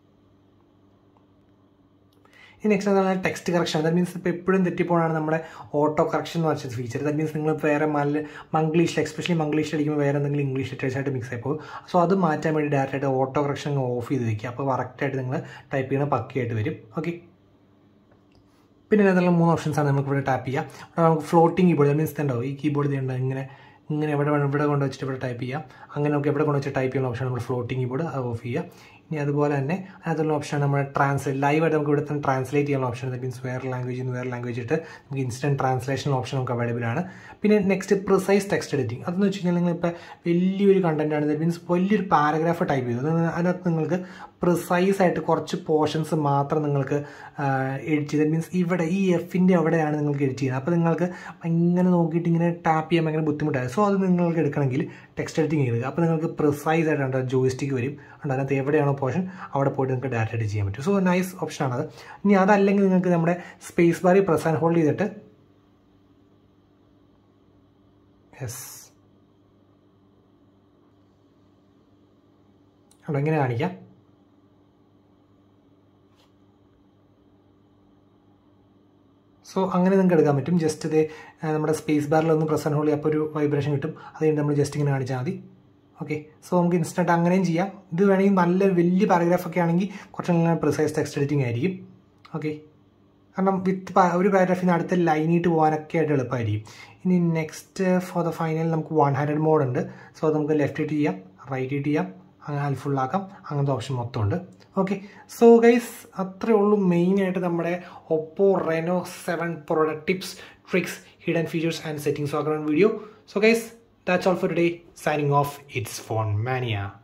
Speaker 1: ഇനി നെക്സ്റ്റ് എന്താണ് ടെക്സ്റ്റ് കറക്ഷൻ ദാറ്റ് മീൻസ് ഇപ്പോൾ എപ്പോഴും തെറ്റിപ്പോഴാണ് നമ്മുടെ ഓട്ടോ കറക്ഷൻ എന്ന് പറഞ്ഞ ഫീച്ചർ ദാറ്റ് മീൻസ് നിങ്ങൾ വേറെ മല മംഗ്ലീഷിൽ എസ്പെഷ്യലി മംഗ്ലീഷിൽ അടിക്കുമ്പോൾ വേറെ എന്തെങ്കിലും ഇംഗ്ലീഷ് ലെറ്റേഴ്സ് ആയിട്ട് മിക്സ് ആയിപ്പോൾ സോ അത് മാറ്റാൻ വേണ്ടി ഡയറക്റ്റ് ആയിട്ട് ഓട്ടോ കറക്ഷൻ ഓഫ് ചെയ്ത് വെക്കുക അപ്പോൾ കറക്റ്റായിട്ട് നിങ്ങൾ ടൈപ്പ് ചെയ്യണ പക്കയായിട്ട് വരും ഓക്കെ പിന്നെ അതിനുള്ള മൂന്ന് ഓപ്ഷൻസ് ആണ് നമുക്ക് ഇവിടെ ടാപ്പ് ചെയ്യാം ഇവിടെ നമുക്ക് ഫ്ലോട്ടിംഗ് കീബോർഡ് മീൻസ് ഉണ്ടാവും ഈ കീബോർഡ് ചെയ്യേണ്ട ഇങ്ങനെ ഇങ്ങനെ എവിടെ വേണം ഇവിടെ കൊണ്ട് വെച്ചിട്ട് ഇവിടെ ടൈപ്പ് ചെയ്യാം അങ്ങനെ നമുക്ക് എവിടെ കൊണ്ട് വെച്ച് ടൈപ്പ് ചെയ്യുന്ന ഓപ്ഷൻ നമ്മൾ ഫ്ലോട്ടിംഗ് കീബോർഡ് അത് ഓഫ് ചെയ്യുക ഇനി അതുപോലെ തന്നെ അതിനകത്തുള്ള ഓപ്ഷൻ നമ്മുടെ ട്രാൻസ്ലേറ്റ് ലൈവായിട്ട് നമുക്ക് ഇവിടെ തന്നെ ട്രാൻസ്ലേറ്റ് ചെയ്യാനുള്ള ഓപ്ഷൻ ദറ്റ് മീൻസ് വേറെ ലാംഗ്വേജിൽ നിന്ന് വേറെ ലാംഗ്വേജ് ഇട്ട് നമുക്ക് ഇൻസ്റ്റൻറ്റ് ട്രാൻസ്ലേഷൻ ഓപ്ഷൻ നമുക്ക് അവൈലബിൾ ആണ് പിന്നെ നെക്സ്റ്റ് പ്രിസൈസ് ടെക്സ്റ്റ് എഡിറ്റിംഗ് അതെന്ന് വെച്ച് കഴിഞ്ഞാൽ നിങ്ങളിപ്പോൾ വലിയൊരു കണ്ടന്റ് ആണ് ദറ്റ് മീൻസ് വലിയൊരു പാരഗ്രാഫ് ടൈപ്പ് ചെയ്തു അതിനകത്ത് നിങ്ങൾക്ക് പ്രിസൈസ് ആയിട്ട് കുറച്ച് പോർഷൻസ് മാത്രം നിങ്ങൾക്ക് എഡിറ്റ് ചെയ്ത് മീൻസ് ഇവിടെ ഈ എഫിൻ്റെ അവിടെയാണ് നിങ്ങൾക്ക് എഡിറ്റ് ചെയ്യുന്നത് അപ്പോൾ നിങ്ങൾക്ക് ഇങ്ങനെ നോക്കിയിട്ട് ഇങ്ങനെ ടാപ്പ് ചെയ്യാൻ ഭയങ്കര ബുദ്ധിമുട്ടാണ് സോ അത് നിങ്ങൾക്ക് എടുക്കണമെങ്കിൽ ടെക്സ്റ്റ് എഡിറ്റിംഗ് ചെയ്ത് അപ്പോൾ നിങ്ങൾക്ക് പ്രിസൈസ് ആയിട്ടുണ്ട് ജോയിസ്റ്റിക്ക് വരും ഉണ്ട് അതിനകത്ത് എവിടെയാണോ പോർഷൻ അവിടെ പോയിട്ട് നിങ്ങൾക്ക് ഡാറ്റ എഡിറ്റ് ചെയ്യാൻ പറ്റും സോ നൈസ് ഓപ്ഷനാണത് ഇനി അതല്ലെങ്കിൽ നിങ്ങൾക്ക് നമ്മുടെ സ്പേസ് ബാറിൽ പ്രസ് ആൻഡ് ഹോൾഡ് ചെയ്തിട്ട് യെസ് അവിടെ ഇങ്ങനെ കാണിക്കാം സോ അങ്ങനെ നിങ്ങൾക്ക് എടുക്കാൻ പറ്റും ജസ്റ്റ് ഇത് നമ്മുടെ സ്പേസ് ബാറിൽ ഒന്ന് പ്രസ് ആൻഡ് ഹോൾഡ് ചെയ്യുക അപ്പോൾ ഒരു വൈബ്രേഷൻ കിട്ടും അത് കഴിഞ്ഞ് നമ്മൾ ജസ്റ്റ് ഇങ്ങനെ കാണിച്ചാൽ മതി ഓക്കെ സോ നമുക്ക് ഇൻസ്റ്റൻറ്റ് അങ്ങനെയും ചെയ്യാം ഇത് വേണമെങ്കിൽ നല്ല വലിയ പാരഗ്രാഫ് ഒക്കെ ആണെങ്കിൽ കുറച്ച് പ്രിസൈസ് ടെക്സ്റ്റ് എഡിറ്റിംഗ് ആയിരിക്കും ഓക്കെ കാരണം വിത്ത് ഒരു പാരഗ്രാഫിൽ നിന്ന് അടുത്ത ലൈനിട്ട് പോകാനൊക്കെ ആയിട്ട് എളുപ്പമായിരിക്കും ഇനി നെക്സ്റ്റ് ഫോർ ദ ഫൈനൽ നമുക്ക് വൺ ഹൺഡ്രഡ് മോഡ് ഉണ്ട് സോ അത് നമുക്ക് ലെഫ്റ്റ് ഇട്ട് ചെയ്യാം റൈറ്റ് ഇട്ട് ചെയ്യാം അങ്ങനെ ഹെൽപ്ഫുൾ ആക്കാം അങ്ങനത്തെ ഓപ്ഷൻ മൊത്തം ഉണ്ട് ഓക്കെ സോ ഗൈസ് അത്രേ ഉള്ളൂ മെയിനായിട്ട് നമ്മുടെ ഒപ്പോ റെനോ സെവൻ പ്രോയുടെ tips tricks hidden features and settings ആക്കുന്ന video so guys that's all for today signing off it's phone മാനിയ